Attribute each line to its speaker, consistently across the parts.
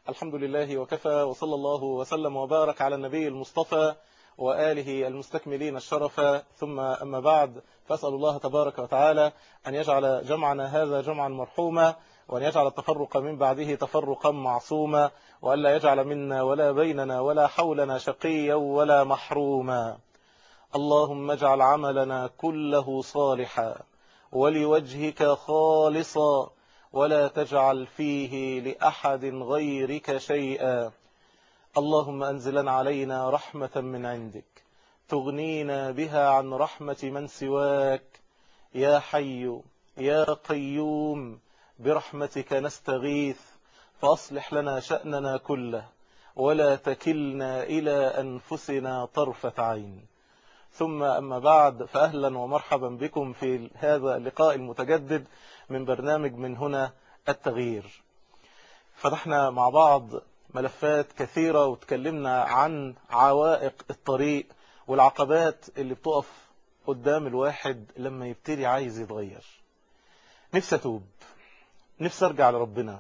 Speaker 1: الحمد لله وكفى وصلى الله وسلم وبارك على النبي المصطفى وآله المستكملين الشرف ثم أما بعد فأسأل الله تبارك وتعالى أن يجعل جمعنا هذا جمعا مرحوما وأن يجعل التفرق من بعده تفرقا معصوما وأن لا يجعل منا ولا بيننا ولا حولنا شقيا ولا محروما اللهم اجعل عملنا كله صالحا ولوجهك خالصا ولا تجعل فيه لأحد غيرك شيئا اللهم أنزلنا علينا رحمة من عندك تغنينا بها عن رحمة من سواك يا حي يا قيوم برحمتك نستغيث فأصلح لنا شأننا كله ولا تكلنا إلى أنفسنا طرفة عين ثم أما بعد فأهلا ومرحبا بكم في هذا اللقاء المتجدد من برنامج من هنا التغيير فتحنا مع بعض ملفات كثيرة وتكلمنا عن عوائق الطريق والعقبات اللي بتقف قدام الواحد لما يبتدي عايز يتغير نفسي أتوب نفسي أرجع لربنا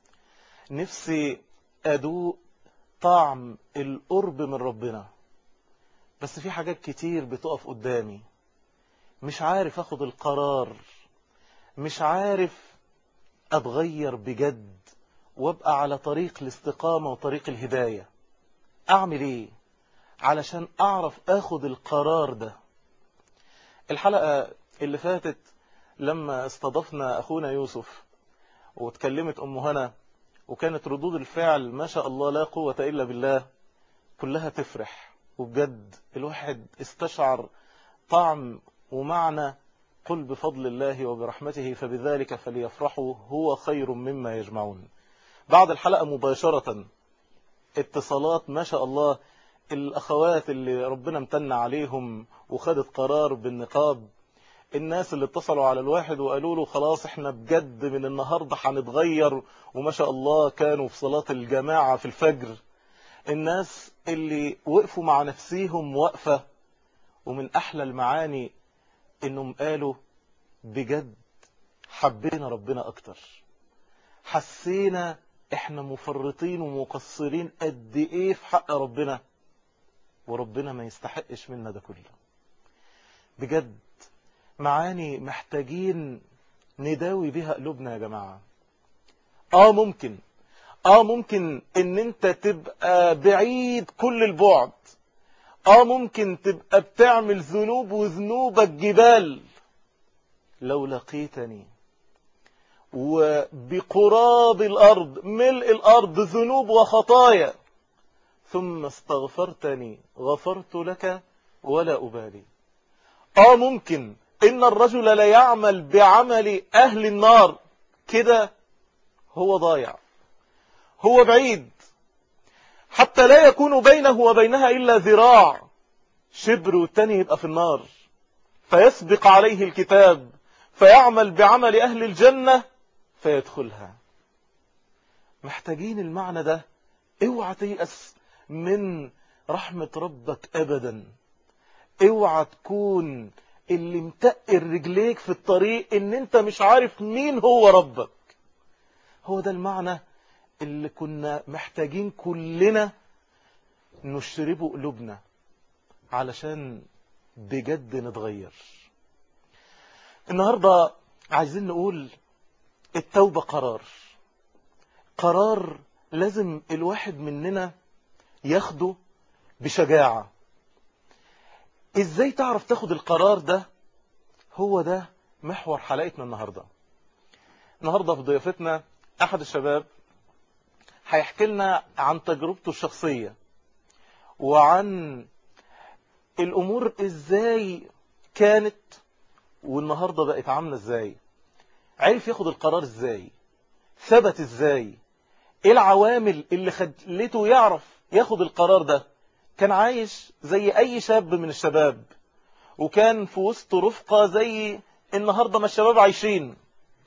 Speaker 1: نفسي أدوق طعم القرب من ربنا بس في حاجات كتير بتقف قدامي مش عارف أخد القرار مش عارف أتغير بجد وابقى على طريق الاستقامة وطريق الهداية أعمل إيه علشان أعرف أخد القرار ده الحلقة اللي فاتت لما استضفنا أخونا يوسف واتكلمت أم هنا وكانت ردود الفعل ما شاء الله لا قوة إلا بالله كلها تفرح وبجد الواحد استشعر طعم ومعنى قل بفضل الله وبرحمته فبذلك فليفرحوا هو خير مما يجمعون بعد الحلقة مباشرة اتصالات ما شاء الله الأخوات اللي ربنا امتن عليهم وخدت قرار بالنقاب الناس اللي اتصلوا على الواحد وقالوا له خلاص احنا بجد من النهاردة هنتغير وما شاء الله كانوا في صلاة الجماعة في الفجر الناس اللي وقفوا مع نفسيهم وقفة ومن أحلى المعاني انهم قالوا بجد حبينا ربنا اكتر حسينا احنا مفرطين ومقصرين قد ايه في حق ربنا وربنا ما يستحقش منا ده كله بجد معاني محتاجين نداوي بها قلوبنا يا جماعة اه ممكن اه ممكن ان انت تبقى بعيد كل البعد اه ممكن تبقى بتعمل ذنوب وذنوبك جبال لو لقيتني وبقراب الأرض ملء الأرض ذنوب وخطايا ثم استغفرتني غفرت لك ولا أبالي آه ممكن إن الرجل لا يعمل بعمل أهل النار كده هو ضايع هو بعيد حتى لا يكون بينه وبينها إلا ذراع شبر والتاني يبقى في النار فيسبق عليه الكتاب فيعمل بعمل أهل الجنة فيدخلها محتاجين المعنى ده اوعى تيأس من رحمة ربك أبدا اوعى تكون اللي متقل رجليك في الطريق ان انت مش عارف مين هو ربك هو ده المعنى اللي كنا محتاجين كلنا نشربه قلوبنا علشان بجد نتغير النهاردة عايزين نقول التوبة قرار قرار لازم الواحد مننا ياخده بشجاعة ازاي تعرف تاخد القرار ده هو ده محور حلقتنا النهاردة النهاردة في ضيافتنا احد الشباب هيحكي لنا عن تجربته الشخصية وعن الامور ازاي كانت والنهاردة بقت عاملة ازاي عرف ياخد القرار ازاي ثبت ازاي ايه العوامل اللي خلته يعرف ياخد القرار ده كان عايش زي اي شاب من الشباب وكان في وسط رفقة زي النهاردة ما الشباب عايشين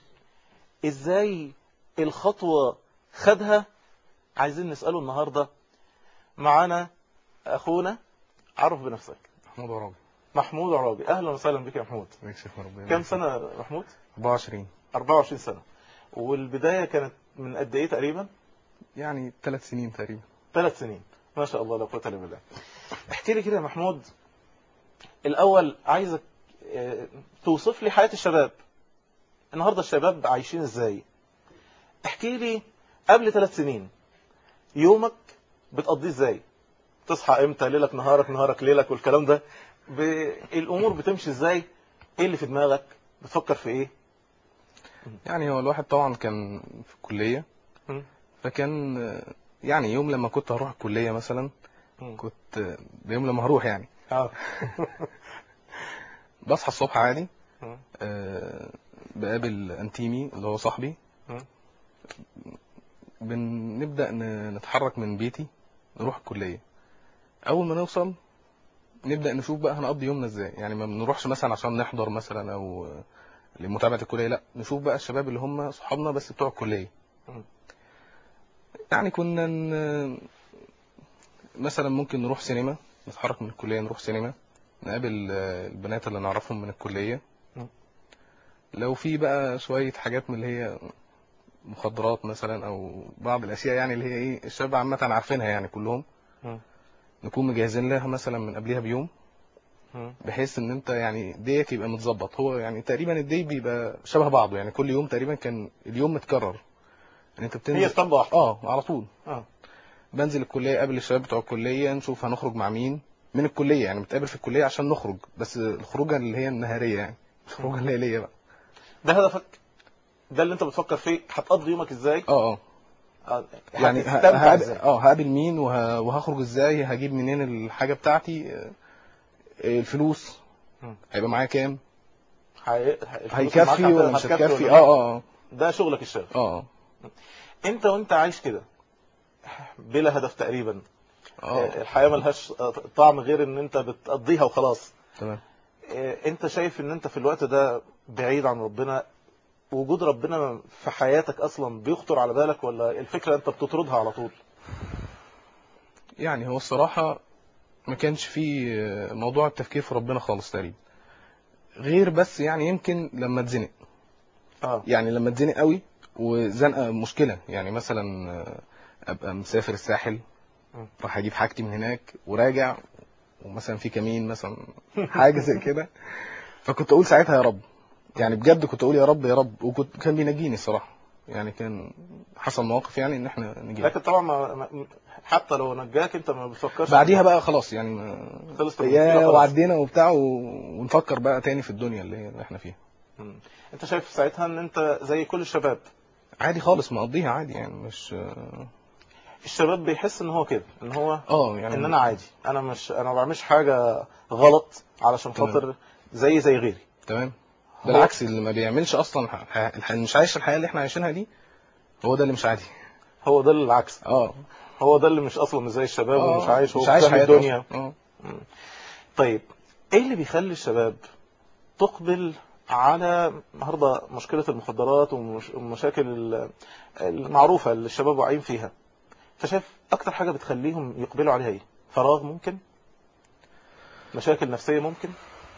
Speaker 1: ازاي الخطوة خدها عايزين نسأله النهاردة معانا اخونا عرف بنفسك
Speaker 2: محمود عرابي
Speaker 1: محمود عرابي اهلا وسهلا بك يا محمود
Speaker 2: ازيك يا شيخ ربنا
Speaker 1: كم سنة يا محمود
Speaker 2: 24
Speaker 1: 24 سنة والبداية كانت من قد ايه تقريبا
Speaker 2: يعني ثلاث سنين تقريبا
Speaker 1: ثلاث سنين ما شاء الله لا قوه الا بالله احكي لي كده يا محمود الاول عايزك آه، توصف لي حياه الشباب النهارده الشباب عايشين ازاي احكي لي قبل ثلاث سنين يومك بتقضيه ازاي تصحى امتى ليلك نهارك نهارك ليلك والكلام ده ب... الامور بتمشي ازاي ايه اللي في دماغك بتفكر في ايه
Speaker 2: يعني هو الواحد طبعا كان في الكلية
Speaker 1: مم.
Speaker 2: فكان آه، يعني يوم لما كنت هروح الكلية مثلا
Speaker 1: مم.
Speaker 2: كنت آه، يوم لما هروح يعني
Speaker 1: اه
Speaker 2: بصحى الصبح عادي
Speaker 1: مم.
Speaker 2: آه، بقابل انتيمي اللي هو صاحبي
Speaker 1: مم.
Speaker 2: بنبدأ ن- نتحرك من بيتي نروح الكلية أول ما نوصل نبدأ نشوف بقى هنقضي يومنا ازاي يعني ما بنروحش مثلا عشان نحضر مثلا أو آه، لمتابعة الكلية لا نشوف بقى الشباب اللي هم صحابنا بس بتوع الكلية
Speaker 1: مم.
Speaker 2: يعني كنا ن... مثلا ممكن نروح سينما نتحرك من الكلية نروح سينما نقابل آه، البنات اللي نعرفهم من الكلية
Speaker 1: مم.
Speaker 2: لو في بقى شوية حاجات من اللي هي مخدرات مثلا او بعض الاشياء يعني اللي هي ايه الشباب عامة عارفينها يعني كلهم
Speaker 1: مم.
Speaker 2: نكون مجهزين لها مثلا من قبلها بيوم
Speaker 1: مم.
Speaker 2: بحيث ان انت يعني ديك يبقى متظبط هو يعني تقريبا الدي بيبقى شبه بعضه يعني كل يوم تقريبا كان اليوم متكرر ان انت بتنزل
Speaker 1: هي اسطمبة واحدة
Speaker 2: اه على طول
Speaker 1: اه
Speaker 2: بنزل الكلية قبل الشباب بتوع الكلية نشوف هنخرج مع مين من الكلية يعني بنتقابل في الكلية عشان نخرج بس الخروجة اللي هي النهارية يعني الخروجة الليلية بقى
Speaker 1: ده هدفك ده اللي انت بتفكر فيه هتقضي يومك ازاي
Speaker 2: اه اه
Speaker 1: آه،
Speaker 2: يعني ه-
Speaker 1: هتستمتع
Speaker 2: هقابل
Speaker 1: ازاي
Speaker 2: اه هقابل مين وه... وهخرج ازاي هجيب منين الحاجة بتاعتي آه، الفلوس
Speaker 1: مم.
Speaker 2: هيبقى معايا كام
Speaker 1: هي- الفلوس اللي
Speaker 2: هيكفي
Speaker 1: معاك
Speaker 2: ولا مش
Speaker 1: هتكفي
Speaker 2: هتكفي
Speaker 1: ولا
Speaker 2: اه
Speaker 1: لا؟
Speaker 2: اه اه
Speaker 1: ده شغلك الشاغل
Speaker 2: اه
Speaker 1: انت وانت عايش كده بلا هدف تقريبا
Speaker 2: اه
Speaker 1: الحياه ملهاش طعم غير ان انت بتقضيها وخلاص
Speaker 2: تمام
Speaker 1: انت شايف ان انت في الوقت ده بعيد عن ربنا وجود ربنا في حياتك اصلا بيخطر على بالك ولا الفكره انت بتطردها على طول
Speaker 2: يعني هو الصراحة ما كانش فيه آه، موضوع التفكير في ربنا خالص تقريبا غير بس يعني يمكن لما اتزنق
Speaker 1: اه
Speaker 2: يعني لما اتزنق قوي وزنقه مشكله يعني مثلا آه، ابقى مسافر الساحل
Speaker 1: م.
Speaker 2: راح اجيب حاجتي من هناك وراجع ومثلا في كمين مثلا حاجه زي كده فكنت اقول ساعتها يا رب يعني بجد كنت اقول يا رب يا رب وكنت كان بينجيني الصراحه يعني كان حصل مواقف يعني ان احنا نجي
Speaker 1: لكن طبعا ما ما- حتى لو نجاك انت ما بتفكرش
Speaker 2: بعديها بقى خلاص يعني ما
Speaker 1: خلصت المشكلة
Speaker 2: يا
Speaker 1: خلاص.
Speaker 2: وعدينا وبتاع و- ونفكر بقى تاني في الدنيا اللي هي اللي احنا فيها
Speaker 1: مم. انت شايف ساعتها ان انت زي كل الشباب
Speaker 2: عادي خالص مقضيها عادي يعني مش
Speaker 1: الشباب بيحس ان هو كده ان هو
Speaker 2: اه يعني
Speaker 1: ان انا عادي انا مش انا ما بعملش حاجه غلط علشان
Speaker 2: تمام.
Speaker 1: خاطر زي زي غيري
Speaker 2: تمام بالعكس اللي ما بيعملش اصلا ح- ح- الح- مش عايش الحياه اللي احنا عايشينها دي هو ده اللي مش عادي
Speaker 1: هو ده العكس
Speaker 2: اه
Speaker 1: هو ده اللي مش اصلا مش زي الشباب
Speaker 2: آه،
Speaker 1: ومش عايش هو
Speaker 2: مش عايش
Speaker 1: فاهم
Speaker 2: حياته
Speaker 1: الدنيا
Speaker 2: أصلاً. اه
Speaker 1: طيب ايه اللي بيخلي الشباب تقبل على النهارده مشكله المخدرات ومش- والمشاكل ال- المعروفه اللي الشباب واقعين فيها فشايف اكتر حاجه بتخليهم يقبلوا عليها ايه فراغ ممكن مشاكل نفسيه ممكن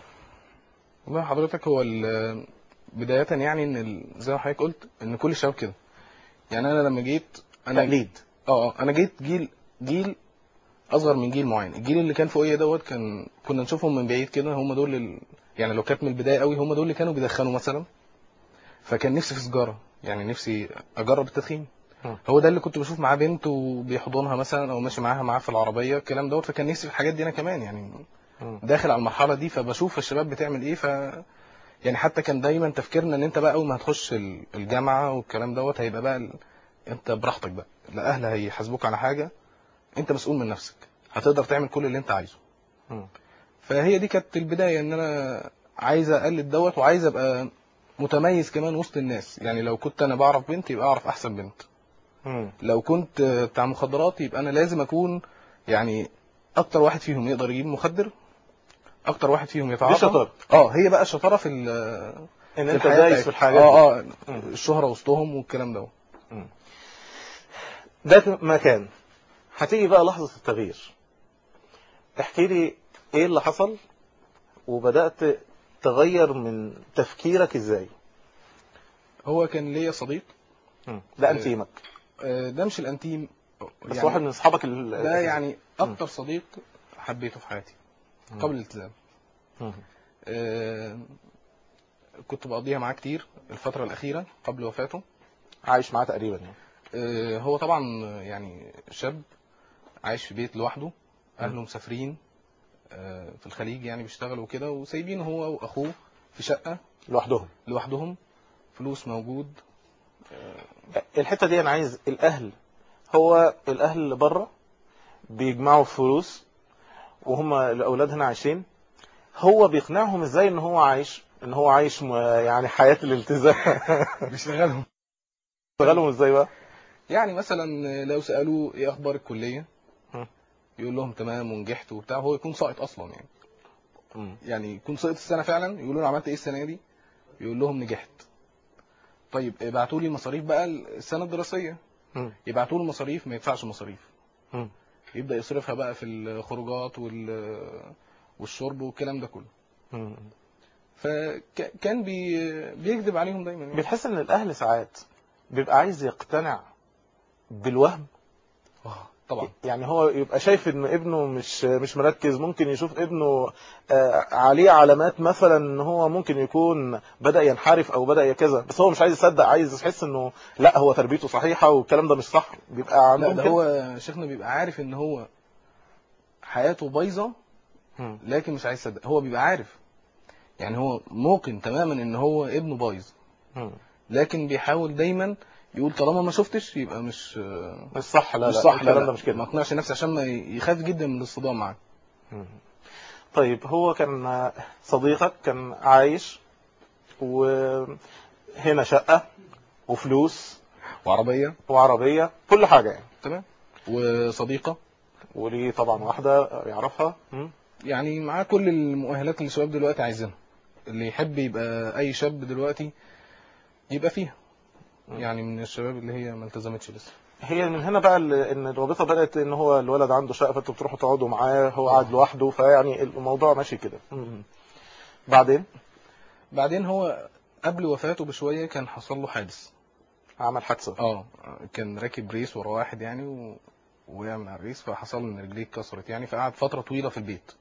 Speaker 2: والله حضرتك هو ال- بدايه يعني ان ال- زي ما حضرتك قلت ان كل الشباب كده يعني انا لما جيت انا
Speaker 1: تقليد
Speaker 2: اه اه انا جيت جيل جيل اصغر من جيل معين الجيل اللي كان فوقيا دوت كان كنا نشوفهم من بعيد كده هم دول ال... يعني لو كانت من البدايه قوي هم دول اللي كانوا بيدخنوا مثلا فكان نفسي في سيجاره يعني نفسي اجرب التدخين
Speaker 1: مم.
Speaker 2: هو ده اللي كنت بشوف معاه بنت وبيحضنها مثلا او ماشي معاها معاه في العربيه الكلام دوت فكان نفسي في الحاجات دي انا كمان يعني
Speaker 1: مم.
Speaker 2: داخل على المرحله دي فبشوف الشباب بتعمل ايه ف يعني حتى كان دايما تفكيرنا ان انت بقى اول ما هتخش ال- الجامعه والكلام دوت هيبقى بقى ال... انت براحتك بقى لا اهل هيحاسبوك على حاجه انت مسؤول من نفسك هتقدر تعمل كل اللي انت عايزه
Speaker 1: مم.
Speaker 2: فهي دي كانت البدايه ان انا عايز اقلد دوت وعايز ابقى متميز كمان وسط الناس يعني لو كنت انا بعرف بنت يبقى اعرف احسن بنت
Speaker 1: مم.
Speaker 2: لو كنت بتاع مخدرات يبقى انا لازم اكون يعني اكتر واحد فيهم يقدر يجيب مخدر اكتر واحد فيهم يتعاطى
Speaker 1: شطارة.
Speaker 2: اه هي بقى الشطاره في ال-
Speaker 1: ان
Speaker 2: في
Speaker 1: انت
Speaker 2: الحياة
Speaker 1: دايس
Speaker 2: بتاعتي.
Speaker 1: في الحاجات دي.
Speaker 2: اه اه
Speaker 1: مم.
Speaker 2: الشهره وسطهم والكلام ده
Speaker 1: ده مكان هتيجي بقى لحظة التغيير احكي لي ايه اللي حصل وبدأت تغير من تفكيرك ازاي
Speaker 2: هو كان ليا صديق
Speaker 1: ده انتيمك
Speaker 2: آه، ده مش الانتيم
Speaker 1: بس
Speaker 2: يعني
Speaker 1: واحد من اصحابك ال...
Speaker 2: ده يعني اكتر صديق حبيته في حياتي قبل الالتزام
Speaker 1: مم.
Speaker 2: آه، كنت بقضيها معاه كتير الفترة الأخيرة قبل وفاته
Speaker 1: عايش معاه تقريبا يعني
Speaker 2: آه، هو طبعا يعني شاب عايش في بيت لوحده أهله مسافرين آه، في الخليج يعني بيشتغلوا كده وسايبينه هو وأخوه في شقة
Speaker 1: لوحدهم
Speaker 2: لوحدهم فلوس موجود
Speaker 1: الحته دي انا عايز الاهل هو الاهل اللي بره بيجمعوا فلوس وهم الاولاد هنا عايشين هو بيقنعهم ازاي ان هو عايش ان هو عايش م- يعني حياه الالتزام
Speaker 2: بيشتغلهم
Speaker 1: اشتغلهم ازاي بقى
Speaker 2: يعني مثلا لو سألوه ايه أخبار الكلية
Speaker 1: م.
Speaker 2: يقول لهم تمام ونجحت وبتاع هو يكون ساقط أصلا يعني
Speaker 1: مم.
Speaker 2: يعني يكون سقط السنه فعلا يقولوا له عملت ايه السنه دي يقول لهم نجحت طيب ابعتوا لي مصاريف بقى السنه الدراسيه
Speaker 1: مم.
Speaker 2: يبعتوا له مصاريف ما يدفعش مصاريف
Speaker 1: مم.
Speaker 2: يبدا يصرفها بقى في الخروجات وال والشرب والكلام ده كله
Speaker 1: مم.
Speaker 2: فكان بي... بيكذب عليهم دايما يعني.
Speaker 1: بتحس ان الاهل ساعات بيبقى عايز يقتنع بالوهم
Speaker 2: آه، طبعا
Speaker 1: يعني هو يبقى شايف ان ابنه مش مش مركز ممكن يشوف ابنه آه، عليه علامات مثلا ان هو ممكن يكون بدا ينحرف او بدا كذا بس هو مش عايز يصدق عايز يحس انه لا هو تربيته صحيحه والكلام ده مش صح بيبقى
Speaker 2: لا
Speaker 1: عندهم
Speaker 2: ده
Speaker 1: كده.
Speaker 2: هو شيخنا بيبقى عارف ان هو حياته بايظه
Speaker 1: مم.
Speaker 2: لكن مش عايز يصدق هو بيبقى عارف يعني هو موقن تماما ان هو ابنه بايظ
Speaker 1: مم.
Speaker 2: لكن بيحاول دايما يقول طالما ما شفتش يبقى مش
Speaker 1: مش صح لا
Speaker 2: مش
Speaker 1: لا
Speaker 2: صح لا
Speaker 1: الكلام
Speaker 2: لا
Speaker 1: ده مش
Speaker 2: ما
Speaker 1: كده
Speaker 2: اقنعش نفسي عشان ما يخاف جدا من الاصطدام معاه
Speaker 1: مم. طيب هو كان صديقك كان عايش وهنا شقه وفلوس
Speaker 2: وعربيه
Speaker 1: وعربيه كل حاجه يعني
Speaker 2: تمام وصديقه
Speaker 1: وليه طبعا واحده يعرفها مم.
Speaker 2: يعني معاه كل المؤهلات اللي الشباب دلوقتي عايزينها اللي يحب يبقى اي شاب دلوقتي يبقى فيها يعني من الشباب اللي هي ما التزمتش لسه
Speaker 1: هي من هنا بقى ال- ان الرابطه بدات ان هو الولد عنده شقه فانتوا بتروحوا تقعدوا معاه هو قاعد لوحده فيعني الموضوع ماشي كده مم. بعدين
Speaker 2: بعدين هو قبل وفاته بشويه كان حصل له حادث
Speaker 1: عمل حادثه
Speaker 2: اه كان راكب ريس ورا واحد يعني و... وقع من على الريس فحصل ان رجليه اتكسرت يعني فقعد فتره طويله في البيت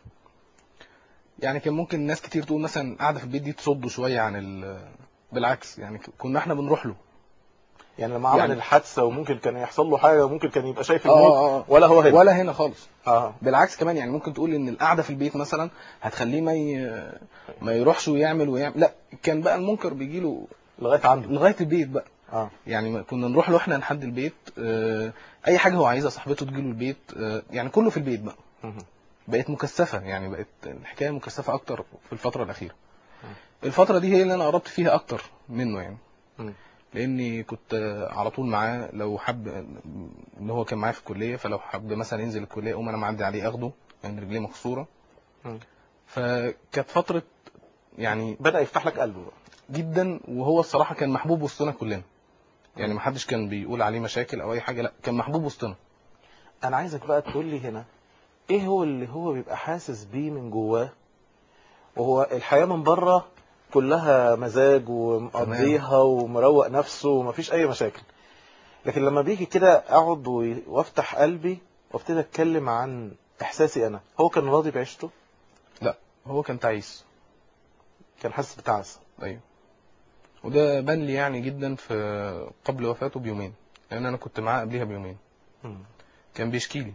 Speaker 2: يعني كان ممكن ناس كتير تقول مثلا قاعده في البيت دي تصده شويه عن ال... بالعكس يعني ك- كنا احنا بنروح له
Speaker 1: يعني لما عمل
Speaker 2: يعني-
Speaker 1: الحادثه وممكن كان يحصل له حاجه وممكن كان يبقى شايف
Speaker 2: آه،
Speaker 1: الموت
Speaker 2: آه، آه.
Speaker 1: ولا هو هنا
Speaker 2: ولا هنا خالص
Speaker 1: اه
Speaker 2: بالعكس كمان يعني ممكن تقول ان القعده في البيت مثلا هتخليه ما ي... ما يروحش ويعمل ويعمل لا كان بقى المنكر بيجي له
Speaker 1: لغايه عنده
Speaker 2: لغايه البيت بقى
Speaker 1: اه
Speaker 2: يعني ما- كنا نروح له احنا لحد البيت آه، اي حاجه هو عايزها صاحبته تجيله البيت آه، يعني كله في البيت بقى
Speaker 1: مم.
Speaker 2: بقت مكثفه يعني بقت الحكايه مكثفه اكتر في الفتره الاخيره الفتره دي هي اللي انا قربت فيها اكتر منه يعني
Speaker 1: مم.
Speaker 2: لاني كنت آه، على طول معاه لو حب ان هو كان معايا في الكليه فلو حب مثلا ينزل الكليه اقوم انا معدي عليه اخده لان رجليه مكسوره
Speaker 1: مم.
Speaker 2: فكانت فتره يعني
Speaker 1: بدا يفتح لك قلبه بقى
Speaker 2: جدا وهو الصراحه كان محبوب وسطنا كلنا يعني محدش كان بيقول عليه مشاكل او اي حاجه لا كان محبوب وسطنا
Speaker 1: انا عايزك بقى تقول لي هنا ايه هو اللي هو بيبقى حاسس بيه من جواه وهو الحياه من بره كلها مزاج ومقضيها ومروق نفسه ومفيش اي مشاكل لكن لما بيجي كده اقعد و- وافتح قلبي وابتدي اتكلم عن احساسي انا هو كان راضي بعيشته
Speaker 2: لا هو كان تعيس
Speaker 1: كان حاسس بتعس
Speaker 2: ايوه وده بان لي يعني جدا في قبل وفاته بيومين لان انا كنت معاه قبليها بيومين
Speaker 1: مم.
Speaker 2: كان بيشكي لي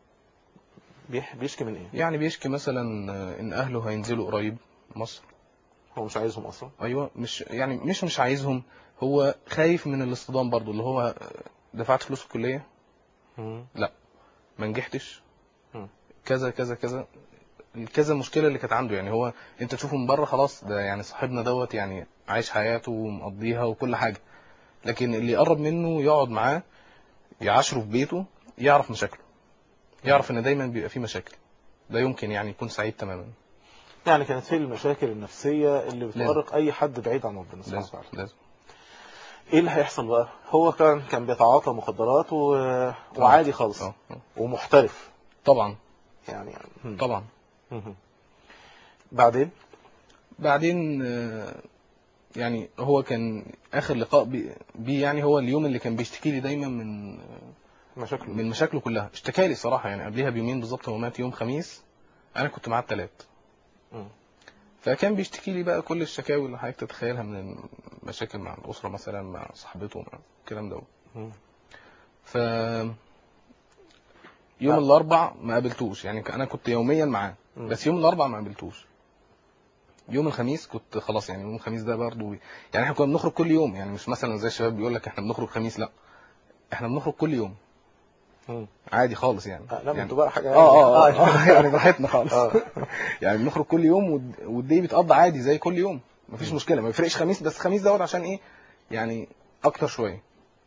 Speaker 1: بيح- بيشكي من ايه
Speaker 2: يعني بيشكي مثلا آه، ان اهله هينزلوا قريب مصر
Speaker 1: هو مش عايزهم اصلا
Speaker 2: ايوه مش يعني مش مش عايزهم هو خايف من الاصطدام برضو اللي هو آه، دفعت فلوس في الكليه
Speaker 1: مم.
Speaker 2: ما نجحتش
Speaker 1: مم.
Speaker 2: كذا كذا كذا كذا مشكله اللي كانت عنده يعني هو انت تشوفه من بره خلاص ده يعني صاحبنا دوت يعني عايش حياته ومقضيها وكل حاجه لكن اللي يقرب منه يقعد معاه يعاشره في بيته يعرف مشاكله يعرف ان دايما بيبقى فيه مشاكل ده يمكن يعني يكون سعيد تماما
Speaker 1: يعني كانت هي المشاكل النفسيه اللي بتؤرق اي حد بعيد عن ربنا سبحانه
Speaker 2: لازم
Speaker 1: وتعالى
Speaker 2: لازم
Speaker 1: ايه اللي هيحصل بقى هو كان كان بيتعاطى مخدرات و... وعادي خالص
Speaker 2: اه آه.
Speaker 1: ومحترف
Speaker 2: طبعا
Speaker 1: يعني مم.
Speaker 2: طبعا
Speaker 1: مم. بعدين
Speaker 2: بعدين آه، يعني هو كان اخر لقاء بي- بيه يعني هو اليوم اللي كان بيشتكي لي دايما من
Speaker 1: مشاكل
Speaker 2: من مشاكله كلها اشتكى لي صراحه يعني قبلها بيومين بالظبط هو مات يوم خميس انا كنت معاه التلات
Speaker 1: مم.
Speaker 2: فكان بيشتكي لي بقى كل الشكاوي اللي حضرتك تتخيلها من المشاكل مع الاسره مثلا مع صاحبته مع الكلام ده
Speaker 1: مم.
Speaker 2: ف يوم
Speaker 1: آه.
Speaker 2: الاربع ما قابلتوش يعني انا كنت يوميا معاه
Speaker 1: مم.
Speaker 2: بس يوم الاربع ما قابلتوش يوم الخميس كنت خلاص يعني يوم الخميس ده برضه يعني احنا كنا بنخرج كل يوم يعني مش مثلا زي الشباب بيقول لك احنا بنخرج خميس لا احنا بنخرج كل يوم
Speaker 1: مم.
Speaker 2: عادي خالص يعني
Speaker 1: آه، لا ما
Speaker 2: يعني
Speaker 1: انتوا بقى حاجه
Speaker 2: اه اه اه يعني براحتنا خالص
Speaker 1: آه.
Speaker 2: يعني بنخرج كل يوم والد- والدي بيتقضى عادي زي كل يوم مفيش مشكله ما يفرقش خميس بس خميس دوت عشان ايه يعني اكتر شويه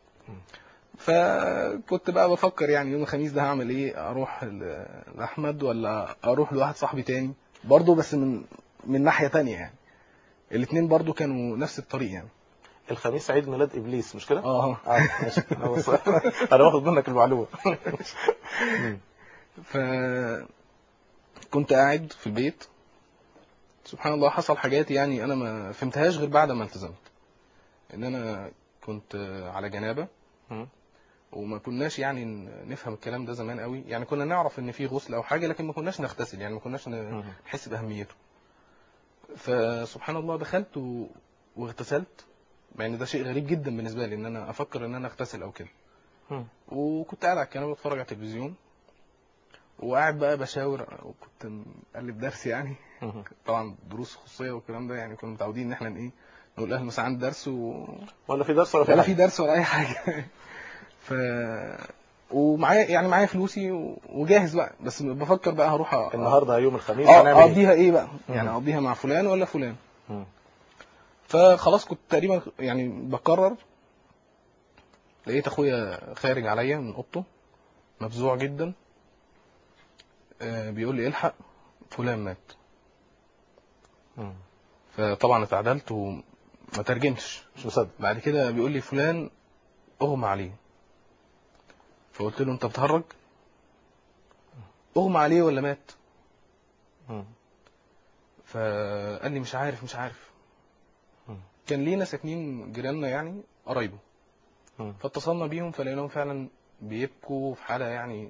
Speaker 2: فكنت بقى بفكر يعني يوم الخميس ده هعمل ايه اروح ل- لاحمد ولا اروح لواحد صاحبي تاني برضه بس من من ناحيه تانية يعني الاثنين برضه كانوا نفس الطريق يعني
Speaker 1: الخميس عيد ميلاد ابليس مش كده؟
Speaker 2: اه
Speaker 1: اه ماشي أنا بص- انا واخد منك المعلومه مم.
Speaker 2: ف كنت قاعد في البيت سبحان الله حصل حاجات يعني انا ما فهمتهاش غير بعد ما التزمت ان انا كنت على جنابه
Speaker 1: مم.
Speaker 2: وما كناش يعني نفهم الكلام ده زمان قوي يعني كنا نعرف ان في غسل او حاجه لكن ما كناش نغتسل يعني ما كناش ن-
Speaker 1: مم.
Speaker 2: نحس باهميته فسبحان الله دخلت و... واغتسلت مع ان ده شيء غريب جدا بالنسبه لي ان انا افكر ان انا اغتسل او كده
Speaker 1: مم.
Speaker 2: وكنت قاعد على الكنبه بتفرج على التلفزيون وقاعد بقى بشاور وكنت مقلب درس يعني
Speaker 1: مم.
Speaker 2: طبعا دروس خصوصيه والكلام ده يعني كنا متعودين ان احنا ايه نقول اهل مثلا عندي درس و...
Speaker 1: ولا في درس ولا في
Speaker 2: ولا
Speaker 1: حاجة؟
Speaker 2: في درس ولا اي حاجه ف ومعايا يعني معايا فلوسي و- وجاهز بقى بس بفكر بقى هروح أ...
Speaker 1: النهارده يوم الخميس
Speaker 2: اه
Speaker 1: هنعمل ايه؟
Speaker 2: اقضيها ايه بقى يعني
Speaker 1: مم.
Speaker 2: اقضيها مع فلان ولا فلان
Speaker 1: مم.
Speaker 2: فخلاص كنت تقريبا يعني بقرر لقيت اخويا خارج عليا من اوضته مفزوع جدا آه، بيقول لي الحق فلان مات
Speaker 1: مم.
Speaker 2: فطبعا اتعدلت وما ترجمتش
Speaker 1: مش مصدق
Speaker 2: بعد كده بيقول لي فلان اغمى عليه فقلت له انت بتهرج اغمى عليه ولا مات
Speaker 1: مم.
Speaker 2: فقال لي مش عارف مش عارف
Speaker 1: مم.
Speaker 2: كان لينا ساكنين جيراننا يعني قرايبه
Speaker 1: مم.
Speaker 2: فاتصلنا بيهم فلقيناهم فعلا بيبكوا في حالة يعني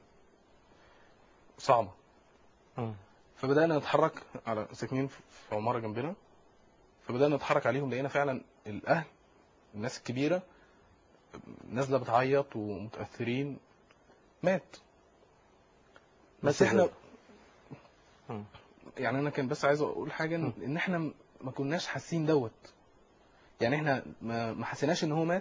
Speaker 2: صعبة
Speaker 1: مم.
Speaker 2: فبدأنا نتحرك على ساكنين في عمارة جنبنا فبدأنا نتحرك عليهم لقينا فعلا الأهل الناس الكبيرة نازلة بتعيط ومتأثرين مات بس احنا
Speaker 1: ازاي؟ مم.
Speaker 2: يعني انا كان بس عايز اقول حاجه ان إن احنا ما كناش حاسين دوت يعني احنا ما ما حسيناش ان هو مات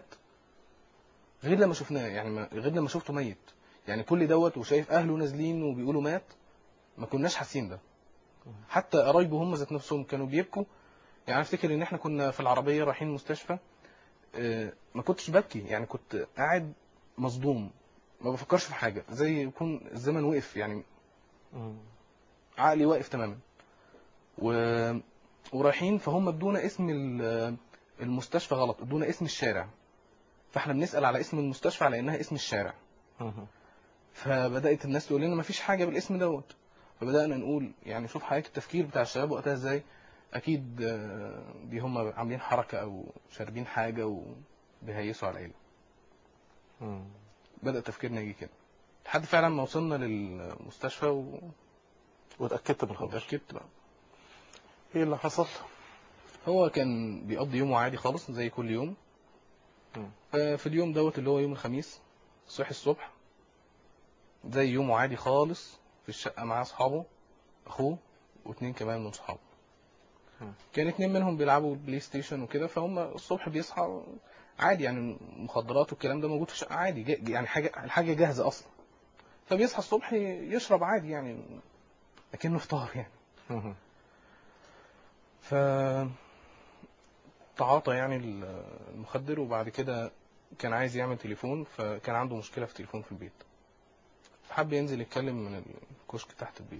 Speaker 2: غير لما شفناه يعني ما غير لما شفته ميت يعني كل دوت وشايف اهله نازلين وبيقولوا مات ما كناش حاسين ده حتى قرايبه هم ذات نفسهم كانوا بيبكوا يعني افتكر ان احنا كنا في العربيه رايحين المستشفى آه، ما كنتش ببكي يعني كنت قاعد مصدوم ما بفكرش في حاجه زي يكون الزمن وقف يعني
Speaker 1: مم.
Speaker 2: عقلي واقف تماما و... ورايحين فهم ادونا اسم ال- المستشفى غلط ادونا اسم الشارع فاحنا بنسأل على اسم المستشفى على انها اسم الشارع
Speaker 1: مم.
Speaker 2: فبدأت الناس تقول لنا مفيش حاجة بالاسم دوت فبدأنا نقول يعني شوف حضرتك التفكير بتاع الشباب وقتها ازاي اكيد آه، دي هم عاملين حركة او شاربين حاجة وبيهيسوا على العيلة
Speaker 1: مم.
Speaker 2: بدأ تفكيرنا يجي كده لحد فعلا ما وصلنا للمستشفى و-
Speaker 1: واتاكدت بالخبر
Speaker 2: واتأكدت بقى
Speaker 1: ايه اللي حصل؟
Speaker 2: هو كان بيقضي يومه عادي خالص زي كل يوم
Speaker 1: مم.
Speaker 2: في اليوم دوت اللي هو يوم الخميس صحي الصبح زي يومه عادي خالص في الشقة مع أصحابه أخوه واتنين كمان من صحابه
Speaker 1: مم.
Speaker 2: كان اتنين منهم بيلعبوا بلاي ستيشن وكده فهم الصبح بيصحى عادي يعني مخدرات والكلام ده موجود في الشقة عادي جا- يعني حاجة الحاجة جاهزة أصلا فبيصحى الصبح يشرب عادي يعني أكنه فطار يعني
Speaker 1: مم.
Speaker 2: ف تعاطى يعني المخدر وبعد كده كان عايز يعمل تليفون فكان عنده مشكلة في تليفون في البيت فحب ينزل يتكلم من الكشك تحت البيت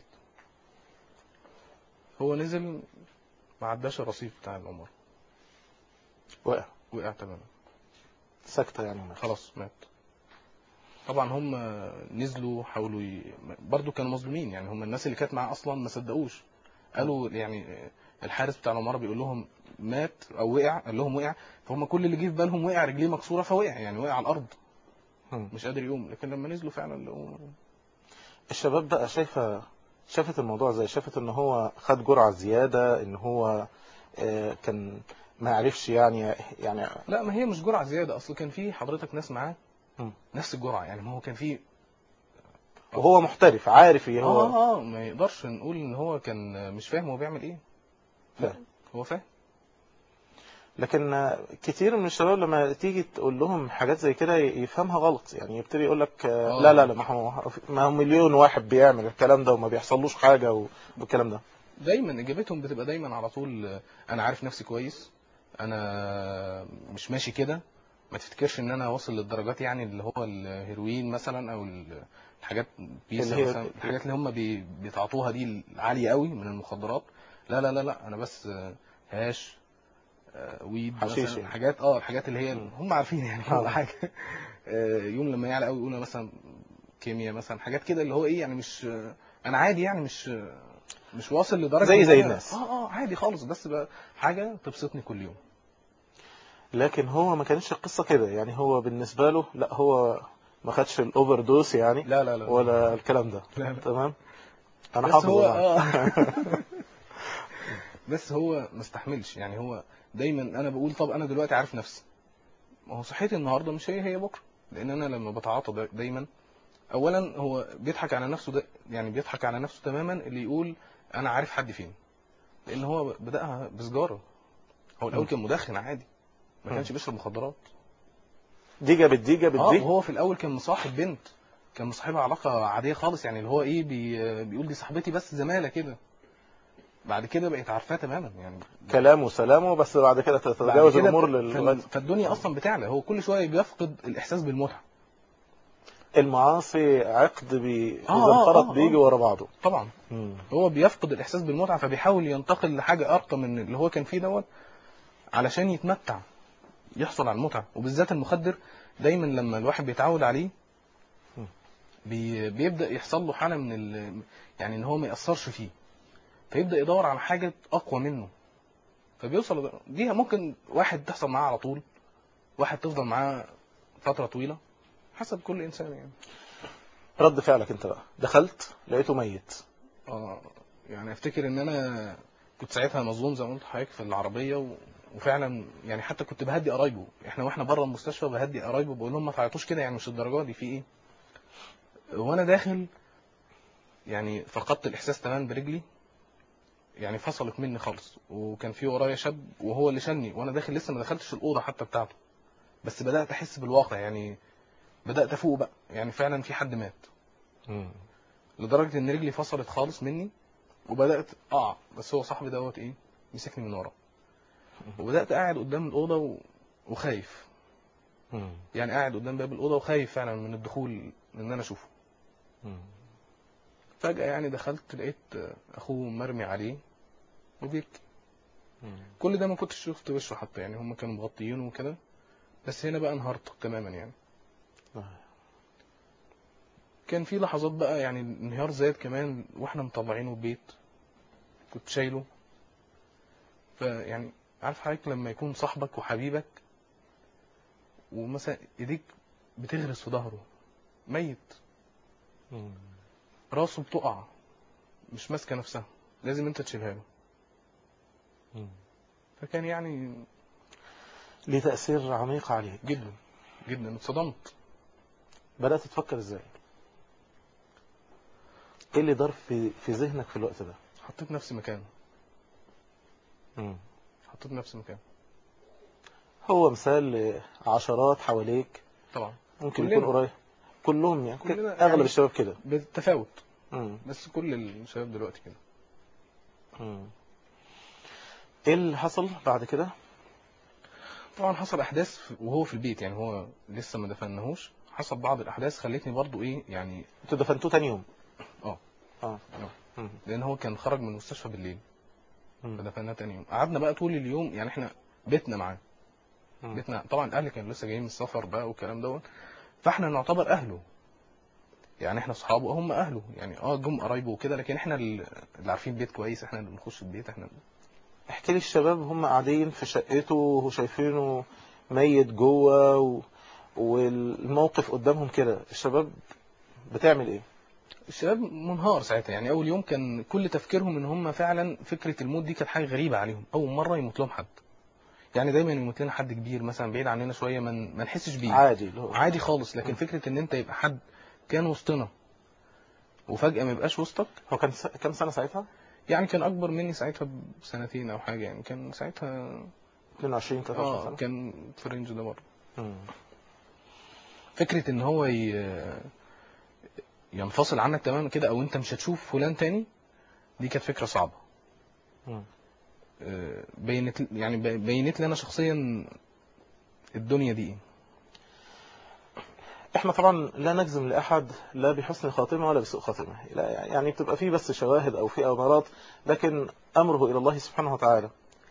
Speaker 2: هو نزل ما عداش الرصيف بتاع العمر
Speaker 1: وقع
Speaker 2: وقع تماما
Speaker 1: سكتة يعني
Speaker 2: خلاص مات طبعا هم نزلوا حاولوا ي... برضو كانوا مظلومين يعني هم الناس اللي كانت معاه اصلا ما صدقوش قالوا يعني الحارس بتاع العماره بيقول لهم مات او وقع قال لهم وقع فهم كل اللي جه في بالهم وقع رجليه مكسوره فوقع يعني وقع على الارض
Speaker 1: مم.
Speaker 2: مش قادر يقوم لكن لما نزلوا فعلا لقوا
Speaker 1: الشباب بقى شايفة شافت الموضوع زي شافت ان هو خد جرعة زيادة ان هو آه، كان ما يعرفش يعني يعني
Speaker 2: لا ما هي مش جرعه زياده اصل كان في حضرتك ناس معاه
Speaker 1: مم.
Speaker 2: نفس الجرعه يعني ما هو كان في
Speaker 1: وهو محترف عارف ايه هو
Speaker 2: اه اه ما يقدرش نقول ان هو كان مش فاهم هو بيعمل ايه لا
Speaker 1: فاهم.
Speaker 2: هو فاهم
Speaker 1: لكن آه، كتير من الشباب لما تيجي تقول لهم حاجات زي كده ي- يفهمها غلط يعني يبتدي يقول لك آه،
Speaker 2: آه.
Speaker 1: لا لا لا ما هو ما هو مليون واحد بيعمل الكلام ده وما بيحصلوش حاجة و- والكلام ده
Speaker 2: دايما اجابتهم بتبقى دايما على طول آه، انا عارف نفسي كويس انا مش ماشي كده ما تفتكرش ان انا واصل للدرجات يعني اللي هو الهيروين مثلا او ال- الحاجات بيسا
Speaker 1: اللي هي-
Speaker 2: مثلا الحاجات اللي هم بي- بيتعاطوها دي العاليه قوي من المخدرات لا لا لا لا انا بس آه، هاش آه، ويد
Speaker 1: حشيش
Speaker 2: مثلا
Speaker 1: يعني.
Speaker 2: حاجات اه الحاجات اللي هي
Speaker 1: مم.
Speaker 2: هم عارفين يعني
Speaker 1: آه.
Speaker 2: كل حاجه آه، يوم لما يعلى قوي يقولوا مثلا كيمياء مثلا حاجات كده اللي هو ايه يعني مش آه، انا عادي يعني مش آه، مش واصل لدرجه
Speaker 1: زي-
Speaker 2: إن
Speaker 1: زي
Speaker 2: أنا-
Speaker 1: الناس.
Speaker 2: اه اه عادي خالص بس بقى حاجه تبسطني كل يوم
Speaker 1: لكن هو ما كانتش القصة كده يعني هو بالنسبة له لا هو ما خدش الاوفر دوس يعني
Speaker 2: لا لا لا
Speaker 1: ولا الكلام ده
Speaker 2: لا لا.
Speaker 1: تمام انا
Speaker 2: بس
Speaker 1: حافظ
Speaker 2: هو
Speaker 1: والله.
Speaker 2: اه بس هو ما استحملش يعني هو دايما انا بقول طب انا دلوقتي عارف نفسي ما هو صحتي النهارده مش هي هي بكره لان انا لما بتعاطى دا- دايما اولا هو بيضحك على نفسه ده يعني بيضحك على نفسه تماما اللي يقول انا عارف حد فين لان هو بداها بسجاره هو الاول
Speaker 1: م.
Speaker 2: كان مدخن عادي ما
Speaker 1: م.
Speaker 2: كانش بيشرب مخدرات
Speaker 1: دي جابت دي جابت
Speaker 2: اه
Speaker 1: دي
Speaker 2: وهو في الاول كان مصاحب بنت كان مصاحبها علاقه عاديه خالص يعني اللي هو ايه بي بيقول دي صاحبتي بس زماله كده بعد كده بقيت عارفاه تماما يعني
Speaker 1: كلام وسلامه بس بعد كده
Speaker 2: بعد
Speaker 1: تتجاوز
Speaker 2: كده
Speaker 1: الامور
Speaker 2: فال-
Speaker 1: لل
Speaker 2: فالدنيا اصلا بتعلى هو كل شويه بيفقد الاحساس بالمتعه
Speaker 1: المعاصي عقد بي
Speaker 2: آه،
Speaker 1: اذا
Speaker 2: آه،
Speaker 1: انخرط
Speaker 2: آه،
Speaker 1: بيجي
Speaker 2: آه.
Speaker 1: ورا بعضه
Speaker 2: طبعا
Speaker 1: مم.
Speaker 2: هو بيفقد الاحساس بالمتعه فبيحاول ينتقل لحاجه ارقى من اللي هو كان فيه دوت علشان يتمتع يحصل على المتعه وبالذات المخدر دايما لما الواحد بيتعود عليه
Speaker 1: م.
Speaker 2: بي بيبدا يحصل له حاله من ال يعني ان هو ما ياثرش فيه فيبدا يدور على حاجه اقوى منه فبيوصل دي ممكن واحد تحصل معاه على طول واحد تفضل معاه فتره طويله حسب كل انسان يعني
Speaker 1: رد فعلك انت بقى دخلت لقيته ميت
Speaker 2: اه يعني افتكر ان انا كنت ساعتها مظلوم زي ما قلت لحضرتك في العربيه و... وفعلا يعني حتى كنت بهدي قرايبه احنا واحنا بره المستشفى بهدي قرايبه بقول لهم ما تعيطوش كده يعني مش الدرجه دي في ايه وانا داخل يعني فقدت الاحساس تماما برجلي يعني فصلت مني خالص وكان في ورايا شاب وهو اللي شالني وانا داخل لسه ما دخلتش الاوضه حتى بتاعته بس بدات احس بالواقع يعني بدات افوق بقى يعني فعلا في حد مات
Speaker 1: مم.
Speaker 2: لدرجه ان رجلي فصلت خالص مني وبدات اقع بس هو صاحبي دوت ايه مسكني من ورا وبدات قاعد قدام الاوضه و... وخايف
Speaker 1: مم.
Speaker 2: يعني قاعد قدام باب الاوضه وخايف فعلا من الدخول ان انا اشوفه
Speaker 1: مم.
Speaker 2: فجاه يعني دخلت لقيت اخوه مرمي عليه وبيبكي
Speaker 1: مم.
Speaker 2: كل ده ما كنتش شفت وشه حتى يعني هم كانوا مغطيينه وكده بس هنا بقى انهارت تماما يعني
Speaker 1: آه.
Speaker 2: كان في لحظات بقى يعني انهيار زاد كمان واحنا مطلعينه البيت كنت شايله فيعني عارف حضرتك لما يكون صاحبك وحبيبك ومثلا ايديك بتغرس في ظهره ميت
Speaker 1: مم.
Speaker 2: راسه بتقع مش ماسكه نفسها لازم انت تشيلها له
Speaker 1: مم.
Speaker 2: فكان يعني
Speaker 1: ليه تأثير عميق عليك
Speaker 2: جدا جدا اتصدمت
Speaker 1: بدأت تفكر ازاي ايه اللي دار في في ذهنك في الوقت ده
Speaker 2: حطيت نفسي مكانه
Speaker 1: مم.
Speaker 2: حطيت نفسي مكانه
Speaker 1: هو مثال لعشرات حواليك
Speaker 2: طبعا
Speaker 1: ممكن
Speaker 2: كلنا.
Speaker 1: يكون قريب كلهم يعني
Speaker 2: كلنا
Speaker 1: اغلب
Speaker 2: يعني-
Speaker 1: الشباب كده
Speaker 2: بالتفاوت
Speaker 1: مم.
Speaker 2: بس كل الشباب دلوقتي كده
Speaker 1: مم. ايه اللي حصل بعد كده
Speaker 2: طبعا حصل احداث في- وهو في البيت يعني هو لسه ما دفناهوش حصل بعض الاحداث خلتني برضو ايه يعني
Speaker 1: انتوا دفنتوه تاني يوم
Speaker 2: اه
Speaker 1: اه مم.
Speaker 2: لان هو كان خرج من المستشفى بالليل
Speaker 1: مم.
Speaker 2: فدفناه تاني يوم قعدنا بقى طول اليوم يعني احنا بيتنا معاه
Speaker 1: مم.
Speaker 2: بيتنا طبعا الاهل كانوا لسه جايين من السفر بقى والكلام دوت فاحنا نعتبر اهله يعني احنا اصحابه هم اهله يعني اه جم قرايبه وكده لكن احنا اللي اللي عارفين البيت كويس احنا اللي بنخش البيت احنا
Speaker 1: احكي لي الشباب هم قاعدين في شقته وشايفينه ميت جوه و... والموقف قدامهم كده الشباب بتعمل ايه
Speaker 2: الشباب منهار ساعتها يعني اول يوم كان كل تفكيرهم ان هم فعلا فكره الموت دي كانت حاجه غريبه عليهم اول مره يموت لهم حد يعني دايما يموت لنا حد كبير مثلا بعيد عننا شويه ما ما نحسش بيه
Speaker 1: عادي اللي هو
Speaker 2: عادي خالص لكن
Speaker 1: مم.
Speaker 2: فكره ان انت يبقى حد كان وسطنا وفجاه ما يبقاش وسطك
Speaker 1: هو كان س... كام سنه ساعتها
Speaker 2: يعني كان اكبر مني ساعتها بسنتين او حاجه يعني كان ساعتها
Speaker 1: 22 23
Speaker 2: اه
Speaker 1: سنه
Speaker 2: كان في الرينج ده برضه
Speaker 1: مم.
Speaker 2: فكره ان هو ي... ينفصل عنك تماما كده او انت مش هتشوف فلان تاني دي كانت فكره صعبه
Speaker 1: مم.
Speaker 2: آه، بينت يعني ب- بينت لي انا شخصيا الدنيا دي ايه
Speaker 1: احنا طبعا لا نجزم لاحد لا بحسن خاتمه ولا بسوء خاتمه لا يعني بتبقى فيه بس شواهد او في امارات لكن امره الى الله سبحانه وتعالى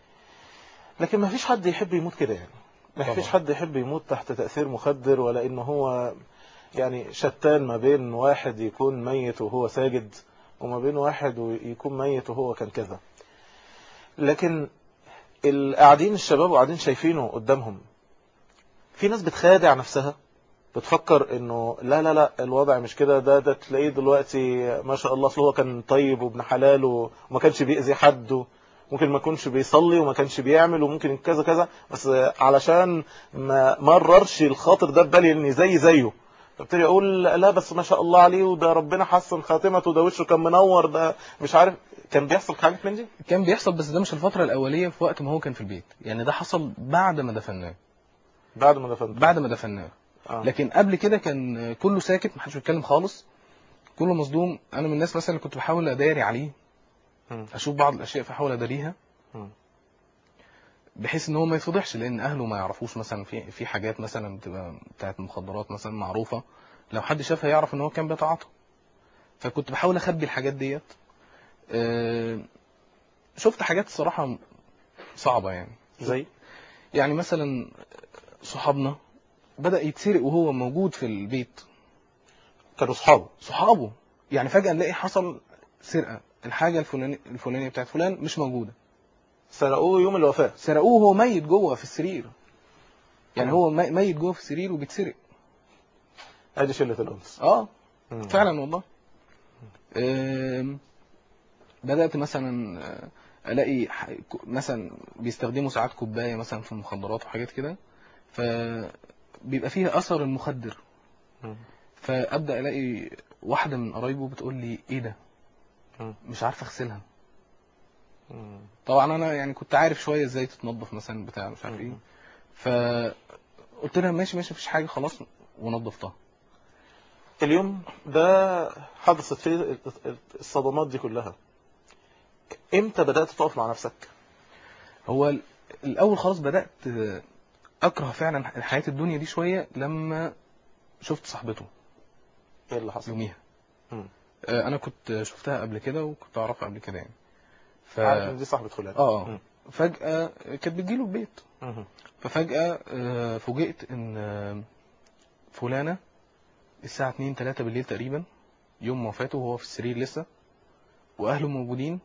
Speaker 1: لكن ما فيش حد يحب يموت كده يعني ما
Speaker 2: طبعا.
Speaker 1: فيش حد يحب يموت تحت تاثير مخدر ولا ان هو يعني شتان ما بين واحد يكون ميت وهو ساجد وما بين واحد ويكون ميت وهو كان كذا لكن القاعدين الشباب وقاعدين شايفينه قدامهم في ناس بتخادع نفسها بتفكر انه لا لا لا الوضع مش كده ده ده تلاقيه دلوقتي ما شاء الله اصل هو كان طيب وابن حلال وما كانش بيأذي حد ممكن ما يكونش بيصلي وما كانش بيعمل وممكن كذا كذا بس علشان ما مررش الخاطر ده ببالي اني زي زيه فابتدي اقول لا بس ما شاء الله عليه وده ربنا حسن خاتمته ده وشه كان منور ده مش عارف كان بيحصل حاجات من دي
Speaker 2: كان بيحصل بس ده مش الفتره الاوليه في وقت ما هو كان في البيت يعني ده حصل بعد ما دفناه
Speaker 1: بعد ما دفنت
Speaker 2: بعد ما دفناه
Speaker 1: آه.
Speaker 2: لكن قبل كده كان كله ساكت محدش بيتكلم خالص كله مصدوم انا من الناس مثلا اللي كنت بحاول اداري عليه
Speaker 1: مم.
Speaker 2: اشوف بعض الاشياء فاحاول اداريها
Speaker 1: مم.
Speaker 2: بحيث ان هو ما يتفضحش لان اهله ما يعرفوش مثلا في في حاجات مثلا بتبقى بتاعت مخدرات مثلا معروفه لو حد شافها يعرف ان هو كان بيتعاطى فكنت بحاول اخبي الحاجات ديت آه، شفت حاجات الصراحه صعبه يعني
Speaker 1: زي
Speaker 2: يعني مثلا صحابنا بدا يتسرق وهو موجود في البيت
Speaker 1: كانوا اصحابه
Speaker 2: صحابه يعني فجاه نلاقي حصل سرقه الحاجه الفلانيه الفلانيه بتاعت فلان مش موجوده
Speaker 1: سرقوه يوم الوفاه
Speaker 2: سرقوه وهو ميت جوه في السرير يعني
Speaker 1: مم.
Speaker 2: هو مي- ميت جوه في السرير وبيتسرق
Speaker 1: ادي شله الانس
Speaker 2: اه
Speaker 1: مم.
Speaker 2: فعلا والله آم، بدات مثلا آه، الاقي ح- ك- مثلا بيستخدموا ساعات كوبايه مثلا في المخدرات وحاجات كده فبيبقى فيها اثر المخدر
Speaker 1: مم.
Speaker 2: فابدا الاقي واحده من قرايبه بتقول لي ايه ده
Speaker 1: مم.
Speaker 2: مش عارفه اغسلها
Speaker 1: مم.
Speaker 2: طبعا انا يعني كنت عارف شويه ازاي تتنظف مثلا بتاع مش عارف ايه
Speaker 1: مم.
Speaker 2: فقلت لها ماشي ماشي مفيش حاجه خلاص ونظفتها
Speaker 1: اليوم ده حدثت فيه الصدمات دي كلها امتى بدأت تقف مع نفسك
Speaker 2: هو ال- الاول خالص بدات آه، اكره فعلا حياه الدنيا دي شويه لما شفت صاحبته
Speaker 1: ايه اللي حصل
Speaker 2: يوميها
Speaker 1: مم.
Speaker 2: آه، انا كنت شفتها قبل كده وكنت اعرفها قبل كده يعني ف
Speaker 1: عارف ان دي صاحبة فلان
Speaker 2: اه
Speaker 1: مم.
Speaker 2: فجاه كانت بتجيله البيت
Speaker 1: مم.
Speaker 2: ففجاه آه، فوجئت ان آه، فلانه الساعه 2 3 بالليل تقريبا يوم وفاته وهو في السرير لسه واهله موجودين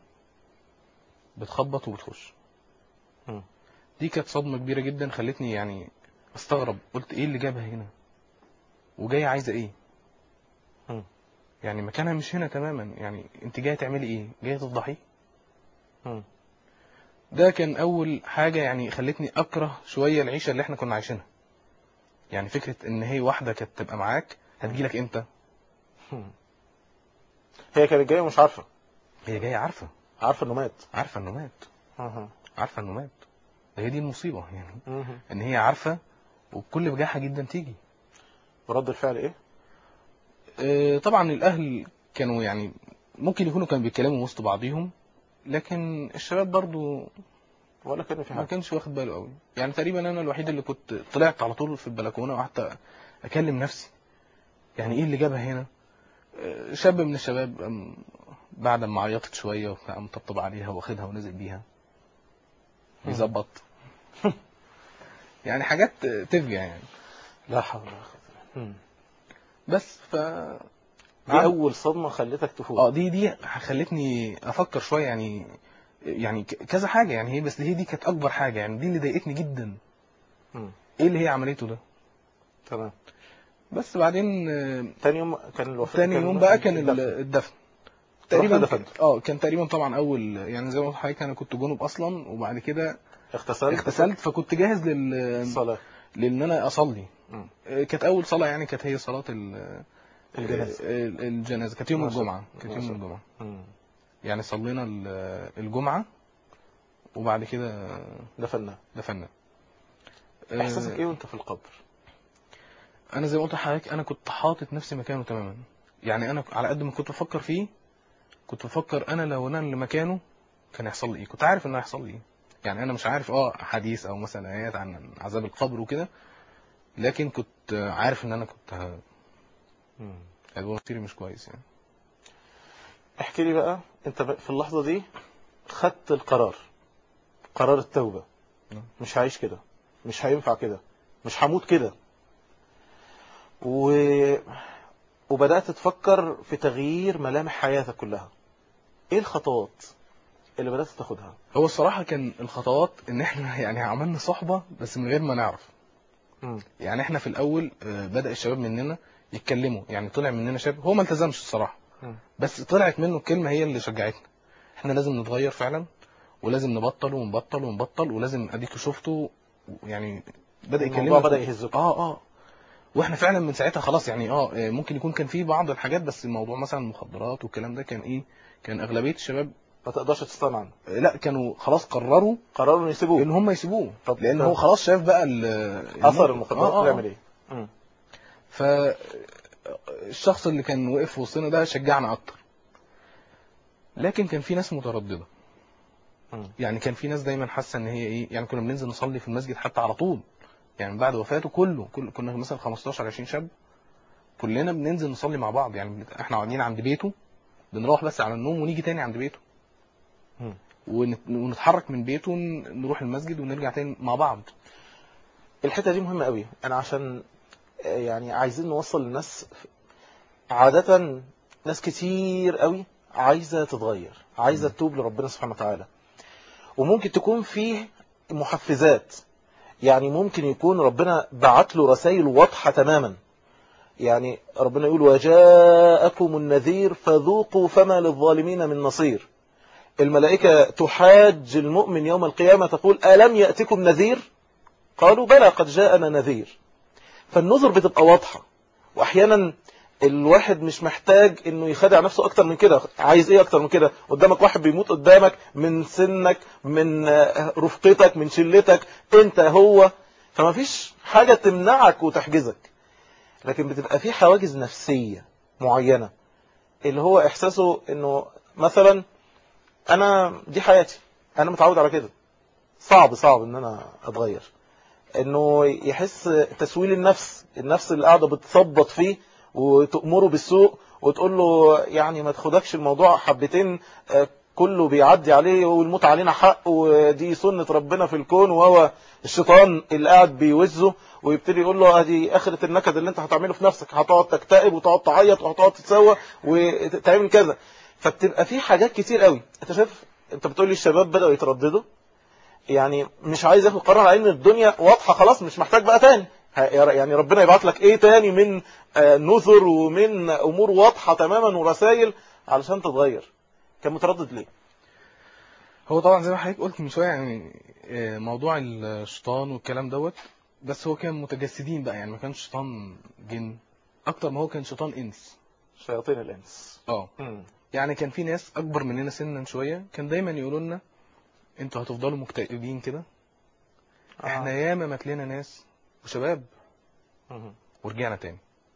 Speaker 2: بتخبط وبتخش
Speaker 1: مم.
Speaker 2: دي كانت صدمه كبيره جدا خلتني يعني استغرب قلت ايه اللي جابها هنا وجايه عايزه ايه
Speaker 1: مم.
Speaker 2: يعني مكانها مش هنا تماما يعني انت جايه تعملي ايه جايه تفضحي
Speaker 1: مم.
Speaker 2: ده كان اول حاجه يعني خلتني اكره شويه العيشه اللي احنا كنا عايشينها يعني فكره ان هي واحده كانت تبقى معاك هتجيلك امتى
Speaker 1: مم. هي كانت جاية مش عارفة
Speaker 2: هي جايه عارفه
Speaker 1: عارفة انه مات
Speaker 2: عارفه انه مات
Speaker 1: مم.
Speaker 2: عارفه انه مات ده هي دي المصيبه يعني
Speaker 1: مم.
Speaker 2: ان هي عارفه وبكل بجاحه جدا تيجي
Speaker 1: ورد الفعل ايه
Speaker 2: آه، طبعا الاهل كانوا يعني ممكن يكونوا كانوا بيتكلموا وسط بعضيهم لكن الشباب برضو
Speaker 1: ولا كان في
Speaker 2: ما
Speaker 1: حاجة
Speaker 2: كانش واخد باله قوي يعني تقريبا انا الوحيد اللي كنت طلعت على طول في البلكونه وقعدت اكلم نفسي يعني ايه اللي جابها هنا آه، شاب من الشباب قام بعد ما عيطت شويه وقام طبطب عليها واخدها ونزل بيها يظبط يعني حاجات تفجع يعني
Speaker 1: لا حول ولا قوة مم.
Speaker 2: بس ف
Speaker 1: دي اول صدمة خلتك تفوق
Speaker 2: اه دي دي خلتني افكر شويه يعني يعني ك- كذا حاجه يعني هي بس هي دي كانت اكبر حاجه يعني دي اللي ضايقتني جدا
Speaker 1: مم.
Speaker 2: ايه اللي هي عملته ده
Speaker 1: تمام
Speaker 2: بس بعدين آه،
Speaker 1: تاني يوم كان الوفاة
Speaker 2: تاني
Speaker 1: كان
Speaker 2: يوم بقى كان
Speaker 1: الدفن.
Speaker 2: ال- الدفن
Speaker 1: رحت
Speaker 2: تقريبا
Speaker 1: دفنت.
Speaker 2: اه كان تقريبا طبعا اول يعني زي ما قلت لحضرتك انا كنت جنوب اصلا وبعد كده
Speaker 1: اغتسلت
Speaker 2: اغتسلت فكنت جاهز لل
Speaker 1: الصلاة
Speaker 2: لان انا اصلي
Speaker 1: مم.
Speaker 2: آه، كانت اول صلاه يعني كانت هي صلاه ال-
Speaker 1: الجنازة.
Speaker 2: آه، الجنازه كانت يوم
Speaker 1: ما شاء
Speaker 2: الجمعه
Speaker 1: الله.
Speaker 2: كانت
Speaker 1: ما
Speaker 2: يوم
Speaker 1: شاء
Speaker 2: الجمعه
Speaker 1: مم.
Speaker 2: يعني صلينا ال- الجمعه وبعد كده
Speaker 1: دفنا
Speaker 2: دفنا
Speaker 1: احساسك ايه وانت في القبر
Speaker 2: انا زي ما قلت لحضرتك انا كنت حاطط نفسي مكانه تماما يعني انا على قد ما كنت بفكر فيه كنت بفكر انا لو انا اللي مكانه كان يحصل لي ايه كنت عارف ان هيحصل لي ايه يعني انا مش عارف اه حديث او مثلا ايات عن عذاب القبر وكده لكن كنت عارف ان انا كنت ه-
Speaker 1: مم.
Speaker 2: هيبقى مصيري مش كويس يعني
Speaker 1: احكي لي بقى انت بقى في اللحظة دي خدت القرار قرار التوبة
Speaker 2: نعم.
Speaker 1: مش هعيش كده مش هينفع كده مش هموت كده و... وبدأت تفكر في تغيير ملامح حياتك كلها ايه الخطوات اللي بدأت تاخدها
Speaker 2: هو الصراحة كان الخطوات ان احنا يعني عملنا صحبة بس من غير ما نعرف
Speaker 1: مم.
Speaker 2: يعني احنا في الاول آه، بدأ الشباب مننا يتكلموا يعني طلع مننا شاب هو ما التزمش الصراحة
Speaker 1: مم.
Speaker 2: بس طلعت منه كلمة هي اللي شجعتنا احنا لازم نتغير فعلا ولازم نبطل ونبطل ونبطل ولازم اديك شفته يعني بدأ
Speaker 1: الموضوع
Speaker 2: يكلمنا
Speaker 1: بدأ يهزكم.
Speaker 2: اه اه واحنا فعلا من ساعتها خلاص يعني اه آه، ممكن يكون كان في بعض الحاجات بس الموضوع مثلا المخدرات والكلام ده كان ايه كان اغلبية الشباب
Speaker 1: ما تقدرش تستغنى عنه
Speaker 2: آه، لا كانوا خلاص قرروا
Speaker 1: قرروا انه يسيبوه
Speaker 2: ان هم يسيبوه
Speaker 1: طب
Speaker 2: لان
Speaker 1: طب.
Speaker 2: هو خلاص شاف بقى ال-
Speaker 1: اثر المخدرات
Speaker 2: آه، آه.
Speaker 1: بيعمل ايه مم.
Speaker 2: فالشخص اللي كان واقف في وسطنا ده شجعنا اكتر لكن كان في ناس متردده
Speaker 1: مم.
Speaker 2: يعني كان في ناس دايما حاسه ان هي ايه يعني كنا بننزل نصلي في المسجد حتى على طول يعني بعد وفاته كله كل كنا مثلا 15 20 شاب كلنا بننزل نصلي مع بعض يعني بنت- احنا قاعدين عند بيته بنروح بس على النوم ونيجي تاني عند بيته
Speaker 1: مم.
Speaker 2: ونت- ونتحرك من بيته ن- نروح المسجد ونرجع تاني مع بعض
Speaker 1: الحته دي مهمه قوي انا عشان آه، يعني عايزين نوصل للناس عاده ناس كتير قوي عايزه تتغير عايزه تتوب لربنا سبحانه وتعالى وممكن تكون فيه محفزات يعني ممكن يكون ربنا بعت له رسائل واضحه تماما يعني ربنا يقول وجاءكم النذير فذوقوا فما للظالمين من نصير الملائكة تحاج المؤمن يوم القيامة تقول ألم يأتكم نذير قالوا بلى قد جاءنا نذير فالنذر بتبقى واضحة وأحيانا الواحد مش محتاج انه يخدع نفسه اكتر من كده عايز ايه اكتر من كده قدامك واحد بيموت قدامك من سنك من آه، رفقتك من شلتك انت هو فما فيش حاجة تمنعك وتحجزك لكن بتبقى في حواجز نفسية معينة اللي هو احساسه انه مثلا انا دي حياتي انا متعود على كده صعب صعب ان انا اتغير انه يحس تسويل النفس النفس اللي قاعده بتثبط فيه وتأمره بالسوء وتقول له يعني ما تاخدكش الموضوع حبتين آه، كله بيعدي عليه والموت علينا حق ودي سنة ربنا في الكون وهو الشيطان اللي قاعد بيوزه ويبتدي يقول له ادي اخرة النكد اللي انت هتعمله في نفسك هتقعد تكتئب وتقعد تعيط وهتقعد تتسوى وتعمل كذا فبتبقى في حاجات كتير قوي انت شايف انت بتقول لي الشباب بدأوا يترددوا يعني مش عايز ياخد قرار على ان الدنيا واضحه خلاص مش محتاج بقى تاني ه- يعني ربنا يبعت لك ايه تاني من آه، نذر ومن امور واضحه تماما ورسائل علشان تتغير كان متردد ليه
Speaker 2: هو طبعا زي ما حضرتك قلت من شويه يعني آه، موضوع الشيطان والكلام دوت بس هو كان متجسدين بقى يعني ما كانش شيطان جن اكتر ما هو كان شيطان انس
Speaker 1: شياطين الانس
Speaker 2: اه
Speaker 1: مم.
Speaker 2: يعني كان في ناس اكبر مننا سنا شويه كان دايما يقولوا لنا انتوا هتفضلوا مكتئبين كده احنا
Speaker 1: آه.
Speaker 2: ياما مات لنا ناس وشباب
Speaker 1: مم.
Speaker 2: ورجعنا تاني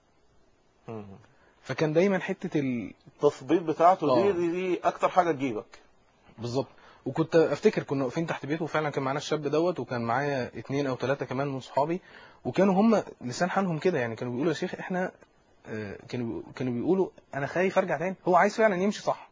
Speaker 1: مم.
Speaker 2: فكان دايما حته ال...
Speaker 1: التثبيط بتاعته دي,
Speaker 2: آه.
Speaker 1: دي دي اكتر حاجه تجيبك
Speaker 2: بالظبط وكنت افتكر كنا واقفين تحت بيته وفعلا كان معانا الشاب دوت وكان معايا اتنين او ثلاثه كمان من صحابي وكانوا هم لسان حالهم كده يعني كانوا بيقولوا يا شيخ احنا آه، كانوا بيقو- كانوا بيقولوا انا خايف ارجع تاني هو عايز فعلا يمشي صح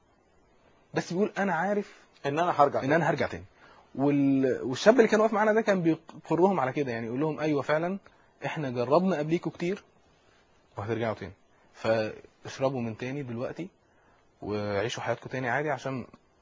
Speaker 2: بس بيقول انا عارف
Speaker 1: ان انا هرجع
Speaker 2: ان انا هرجع تاني وال... والشاب اللي كان واقف معانا ده كان بيقرهم على كده يعني يقول لهم ايوه فعلا احنا جربنا قبليكوا كتير وهترجعوا تاني فاشربوا من تاني دلوقتي وعيشوا حياتكم تاني عادي عشان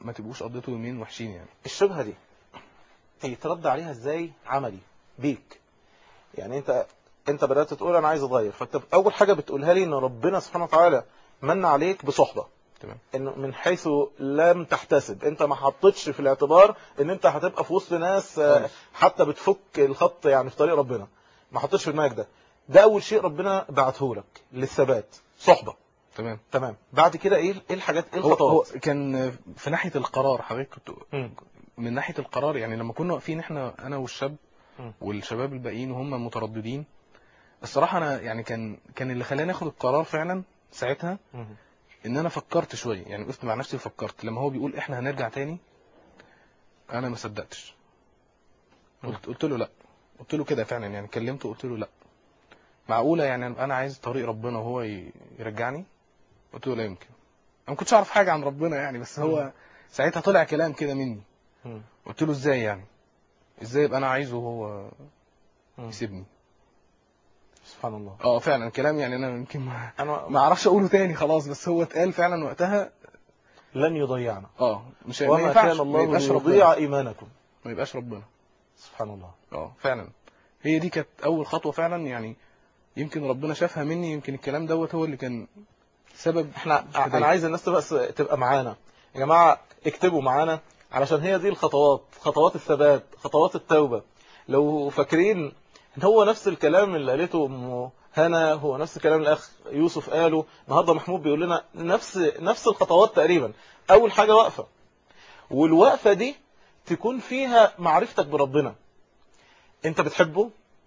Speaker 2: ما تبقوش قضيتوا يومين وحشين يعني
Speaker 1: الشبهة دي يترد عليها ازاي عملي بيك يعني انت انت بدأت تقول انا عايز اتغير فانت اول حاجة بتقولها لي ان ربنا سبحانه وتعالى من عليك بصحبة
Speaker 2: تمام
Speaker 1: انه من حيث لم تحتسب انت ما حطيتش في الاعتبار ان انت هتبقى في وسط ناس آه،
Speaker 2: خالص.
Speaker 1: حتى بتفك الخط يعني في طريق ربنا ما حطيتش في دماغك ده ده اول شيء ربنا بعته لك للثبات صحبة
Speaker 2: تمام
Speaker 1: تمام بعد كده ايه ايه الحاجات ايه
Speaker 2: هو, هو
Speaker 1: الخطوات
Speaker 2: كان في ناحيه القرار حضرتك كنت
Speaker 1: مم.
Speaker 2: من ناحيه القرار يعني لما كنا واقفين احنا انا والشاب
Speaker 1: مم.
Speaker 2: والشباب الباقيين وهم مترددين الصراحه انا يعني كان كان اللي خلاني اخد القرار فعلا ساعتها
Speaker 1: مم.
Speaker 2: ان انا فكرت شويه يعني وقفت مع نفسي وفكرت لما هو بيقول احنا هنرجع تاني انا ما صدقتش قلت قلت له لا قلت له كده فعلا يعني كلمته قلت له لا معقوله يعني انا عايز طريق ربنا وهو ي- يرجعني قلت له لا يمكن انا ما كنتش اعرف حاجه عن ربنا يعني بس هو ساعتها طلع كلام كده مني
Speaker 1: مم.
Speaker 2: قلت له ازاي يعني ازاي يبقى انا عايزه وهو
Speaker 1: مم.
Speaker 2: يسيبني
Speaker 1: سبحان الله
Speaker 2: اه فعلا كلام يعني انا يمكن ما
Speaker 1: انا
Speaker 2: ما اعرفش اقوله تاني خلاص بس هو اتقال فعلا وقتها
Speaker 1: لن يضيعنا
Speaker 2: اه مش ما
Speaker 1: وما
Speaker 2: ينفعش
Speaker 1: كان
Speaker 2: ما
Speaker 1: الله
Speaker 2: يبقاش
Speaker 1: ليضيع
Speaker 2: ربنا
Speaker 1: ايمانكم
Speaker 2: ما يبقاش ربنا
Speaker 1: سبحان الله
Speaker 2: اه فعلا هي دي كانت اول خطوه فعلا يعني يمكن ربنا شافها مني يمكن الكلام دوت هو اللي كان سبب
Speaker 1: احنا
Speaker 2: بداية.
Speaker 1: انا عايز الناس تبقى تبقى معانا يا جماعه اكتبوا معانا علشان هي دي الخطوات خطوات الثبات خطوات التوبه لو فاكرين ان هو نفس الكلام اللي قالته ام هنا هو نفس الكلام الاخ يوسف قاله النهارده محمود بيقول لنا نفس نفس الخطوات تقريبا اول حاجه وقفه والوقفه دي تكون فيها معرفتك بربنا انت بتحبه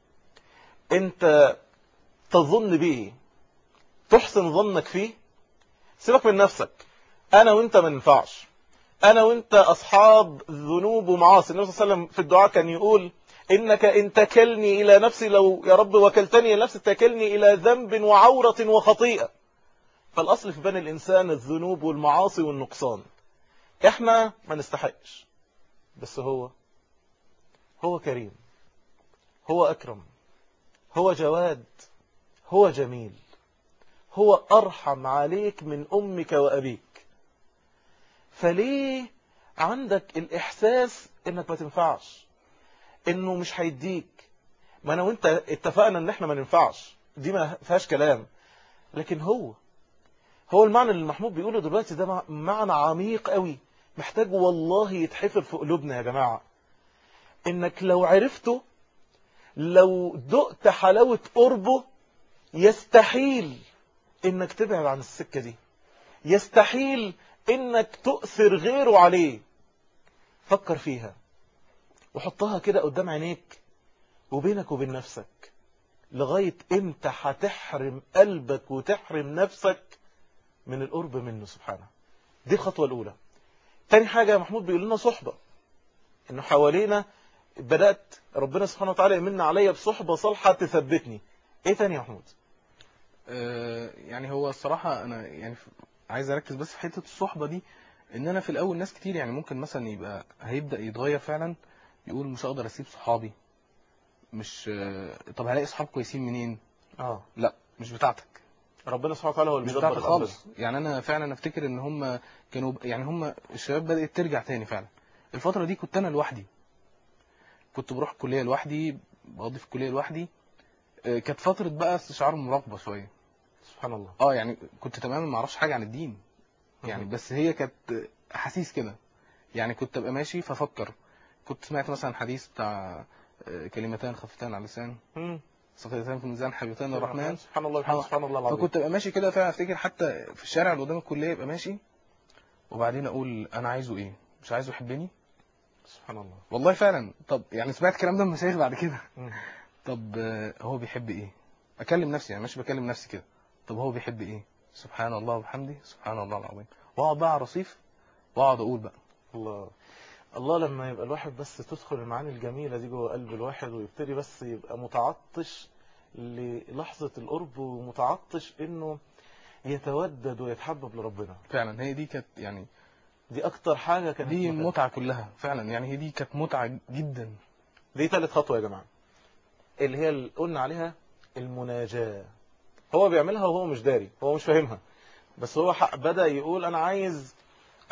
Speaker 1: انت تظن بيه تحسن ظنك فيه سيبك من نفسك انا وانت ما ننفعش انا وانت اصحاب ذنوب ومعاصي النبي صلى الله عليه وسلم في الدعاء كان يقول انك ان تكلني الى نفسي لو يا رب وكلتني الى نفسي تكلني الى ذنب وعورة وخطيئة فالاصل في بني الانسان الذنوب والمعاصي والنقصان احنا ما نستحقش بس هو هو كريم هو اكرم هو جواد هو جميل هو أرحم عليك من أمك وأبيك فليه عندك الإحساس إنك ما تنفعش إنه مش هيديك ما أنا وإنت اتفقنا إن إحنا ما ننفعش دي ما فيهاش كلام لكن هو هو المعنى اللي محمود بيقوله دلوقتي ده مع- معنى عميق قوي محتاج والله يتحفر في قلوبنا يا جماعة إنك لو عرفته لو دقت حلاوة قربه يستحيل انك تبعد عن السكة دي يستحيل انك تؤثر غيره عليه فكر فيها وحطها كده قدام عينيك وبينك وبين نفسك لغاية امتى هتحرم قلبك وتحرم نفسك من القرب منه سبحانه دي الخطوة الأولى تاني حاجة يا محمود بيقول لنا صحبة انه حوالينا بدأت ربنا سبحانه وتعالى يمن عليا بصحبة صالحة تثبتني ايه تاني يا محمود
Speaker 2: آه، يعني هو الصراحة أنا يعني ف- عايز أركز بس في حتة الصحبة دي إن أنا في الأول ناس كتير يعني ممكن مثلا يبقى هيبدأ يتغير فعلا يقول مش هقدر أسيب صحابي مش آه، طب هلاقي صحاب كويسين منين؟
Speaker 1: اه
Speaker 2: لا مش بتاعتك
Speaker 1: ربنا سبحانه وتعالى هو اللي
Speaker 2: مش
Speaker 1: بيدبر
Speaker 2: بتاعتك
Speaker 1: الأمر.
Speaker 2: خالص يعني أنا فعلا أفتكر إن هم كانوا يعني هم الشباب بدأت ترجع تاني فعلا الفترة دي كنت أنا لوحدي كنت بروح الكلية لوحدي بقضي في الكلية لوحدي آه، كانت فترة بقى استشعار مراقبة شوية
Speaker 1: سبحان الله
Speaker 2: اه يعني كنت تماما ما اعرفش حاجه عن الدين يعني
Speaker 1: مهم.
Speaker 2: بس هي كانت احاسيس كده يعني كنت ابقى ماشي فافكر كنت سمعت مثلا حديث بتاع آه، كلمتان خفيفتان على اللسان
Speaker 1: مم.
Speaker 2: ثقيلتان في الميزان حبيبتان الرحمن
Speaker 1: سبحان الله وبحمده سبحان الله العظيم
Speaker 2: فكنت ابقى ماشي كده فعلا افتكر حتى في الشارع اللي قدام الكليه ابقى ماشي وبعدين اقول انا عايزه ايه مش عايزه يحبني
Speaker 1: سبحان الله
Speaker 2: والله فعلا طب يعني سمعت الكلام ده من مشايخ بعد كده
Speaker 1: مم.
Speaker 2: طب آه، هو بيحب ايه اكلم نفسي يعني مش بكلم نفسي كده طب هو بيحب ايه سبحان الله وبحمده سبحان الله العظيم واقعد بقى على الرصيف واقعد اقول بقى
Speaker 1: الله الله لما يبقى الواحد بس تدخل المعاني الجميلة دي جوه قلب الواحد ويبتدي بس يبقى متعطش للحظة القرب ومتعطش انه يتودد ويتحبب لربنا
Speaker 2: فعلا هي دي كانت يعني
Speaker 1: دي اكتر حاجة كانت
Speaker 2: دي
Speaker 1: متعبة.
Speaker 2: المتعه كلها فعلا يعني هي دي كانت متعه جدا
Speaker 1: دي ثالث خطوة يا جماعة اللي هي اللي قلنا عليها المناجاة هو بيعملها وهو مش داري هو مش فاهمها بس هو حق بدأ يقول أنا عايز